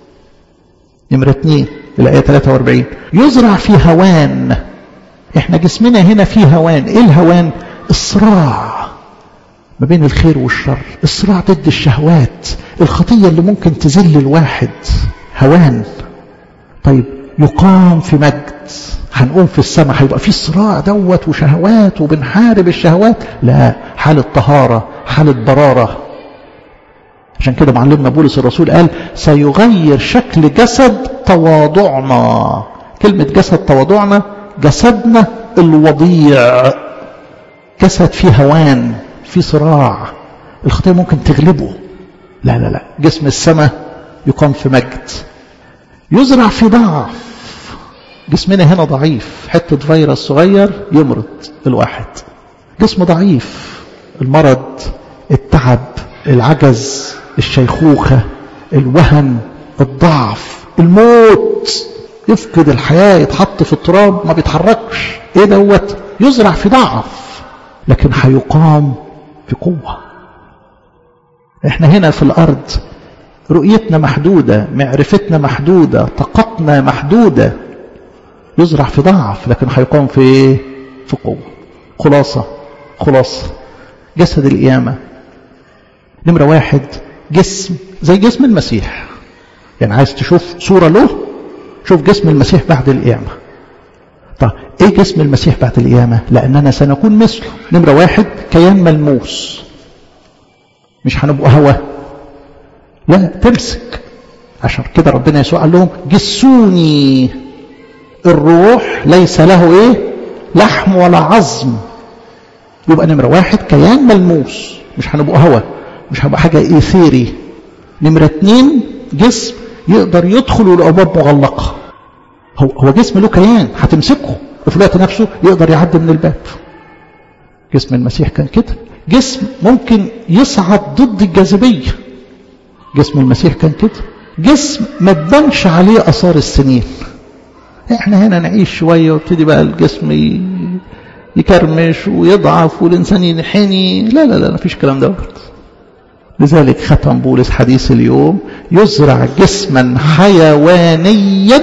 نمرة اتنين الآية 43 يزرع في هوان احنا جسمنا هنا فيه هوان ايه الهوان الصراع ما بين الخير والشر الصراع ضد الشهوات الخطية اللي ممكن تذل الواحد هوان طيب يقام في مجد هنقوم في السماء هيبقى في صراع دوت وشهوات وبنحارب الشهوات لا حالة طهارة حالة برارة عشان كده معلمنا بولس الرسول قال سيغير شكل جسد تواضعنا كلمة جسد تواضعنا جسدنا الوضيع جسد فيه هوان في صراع الخطية ممكن تغلبه لا لا لا جسم السماء يقام في مجد يزرع في ضعف جسمنا هنا ضعيف حتة فيروس صغير يمرض الواحد جسم ضعيف المرض التعب العجز الشيخوخة الوهن الضعف الموت يفقد الحياة يتحط في التراب ما بيتحركش ايه دوت يزرع في ضعف لكن هيقام في قوة احنا هنا في الارض رؤيتنا محدودة معرفتنا محدودة طاقتنا محدودة يزرع في ضعف لكن هيقام في ايه في قوة خلاصة خلاصة جسد القيامة نمرة واحد جسم زي جسم المسيح يعني عايز تشوف صورة له شوف جسم المسيح بعد القيامة طيب ايه جسم المسيح بعد القيامة لأننا سنكون مثله نمرة واحد كيان ملموس مش هنبقى هوا لا تمسك عشان كده ربنا يسوع قال لهم جسوني الروح ليس له ايه لحم ولا عظم يبقى نمرة واحد كيان ملموس مش هنبقى هوا مش هيبقى حاجة إيثيري نمرة اتنين جسم يقدر يدخل والأبواب مغلقة هو هو جسم له كيان هتمسكه وفي الوقت نفسه يقدر يعدي من الباب جسم المسيح كان كده جسم ممكن يصعد ضد الجاذبية جسم المسيح كان كده جسم ما تبانش عليه أثار السنين احنا هنا نعيش شوية وابتدي بقى الجسم يكرمش ويضعف والإنسان ينحني لا لا لا مفيش كلام دوت لذلك ختم بولس حديث اليوم يزرع جسما حيوانيا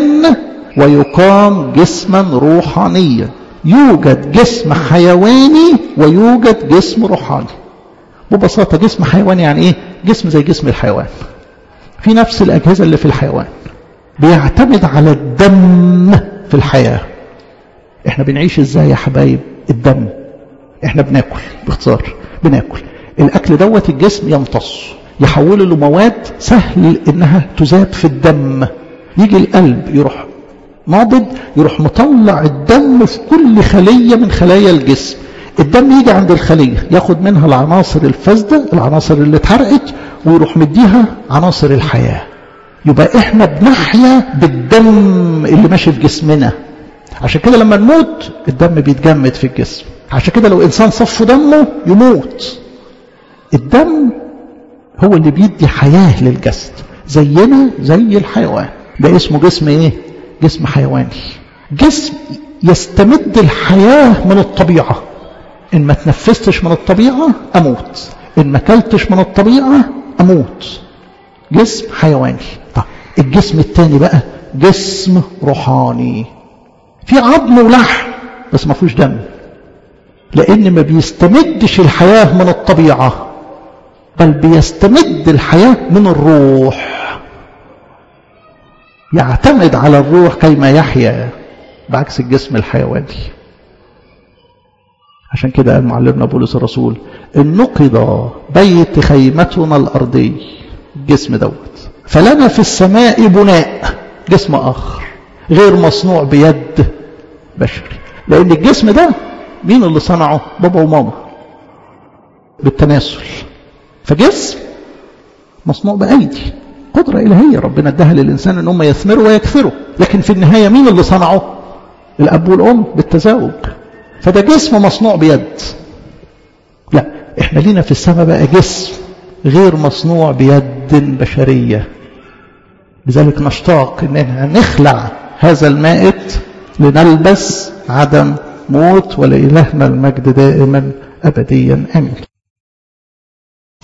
ويقام جسما روحانيا يوجد جسم حيواني ويوجد جسم روحاني ببساطة جسم حيواني يعني ايه جسم زي جسم الحيوان في نفس الأجهزة اللي في الحيوان بيعتمد على الدم في الحياة احنا بنعيش ازاي يا حبايب الدم احنا بناكل باختصار بناكل الاكل دوت الجسم يمتص يحوله لمواد سهل انها تذاب في الدم يجي القلب يروح نابض يروح مطلع الدم في كل خلية من خلايا الجسم الدم يجي عند الخلية ياخد منها العناصر الفاسدة العناصر اللي اتحرقت ويروح مديها عناصر الحياة يبقى احنا بنحيا بالدم اللي ماشي في جسمنا عشان كده لما نموت الدم بيتجمد في الجسم عشان كده لو انسان صف دمه يموت الدم هو اللي بيدي حياة للجسد زينا زي الحيوان ده اسمه جسم ايه جسم حيواني جسم يستمد الحياة من الطبيعة إن ما تنفستش من الطبيعة أموت إن ما كلتش من الطبيعة أموت جسم حيواني طب الجسم التاني بقى جسم روحاني في عظم ولحم بس ما فيهوش دم لأن ما بيستمدش الحياة من الطبيعة بل بيستمد الحياة من الروح يعتمد على الروح كيما يحيا بعكس الجسم الحيواني عشان كده قال معلمنا بولس الرسول ان نقض بيت خيمتنا الارضي الجسم دوت فلنا في السماء بناء جسم اخر غير مصنوع بيد بشري لان الجسم ده مين اللي صنعه بابا وماما بالتناسل فجسم مصنوع بايدي قدرة إلهية ربنا اداها للإنسان أن هم يثمروا ويكثروا لكن في النهاية مين اللي صنعه الأب والأم بالتزاوج فده جسم مصنوع بيد لا احنا لينا في السماء بقى جسم غير مصنوع بيد بشرية لذلك نشتاق ان نخلع هذا المائت لنلبس عدم موت ولإلهنا المجد دائما أبديا آمين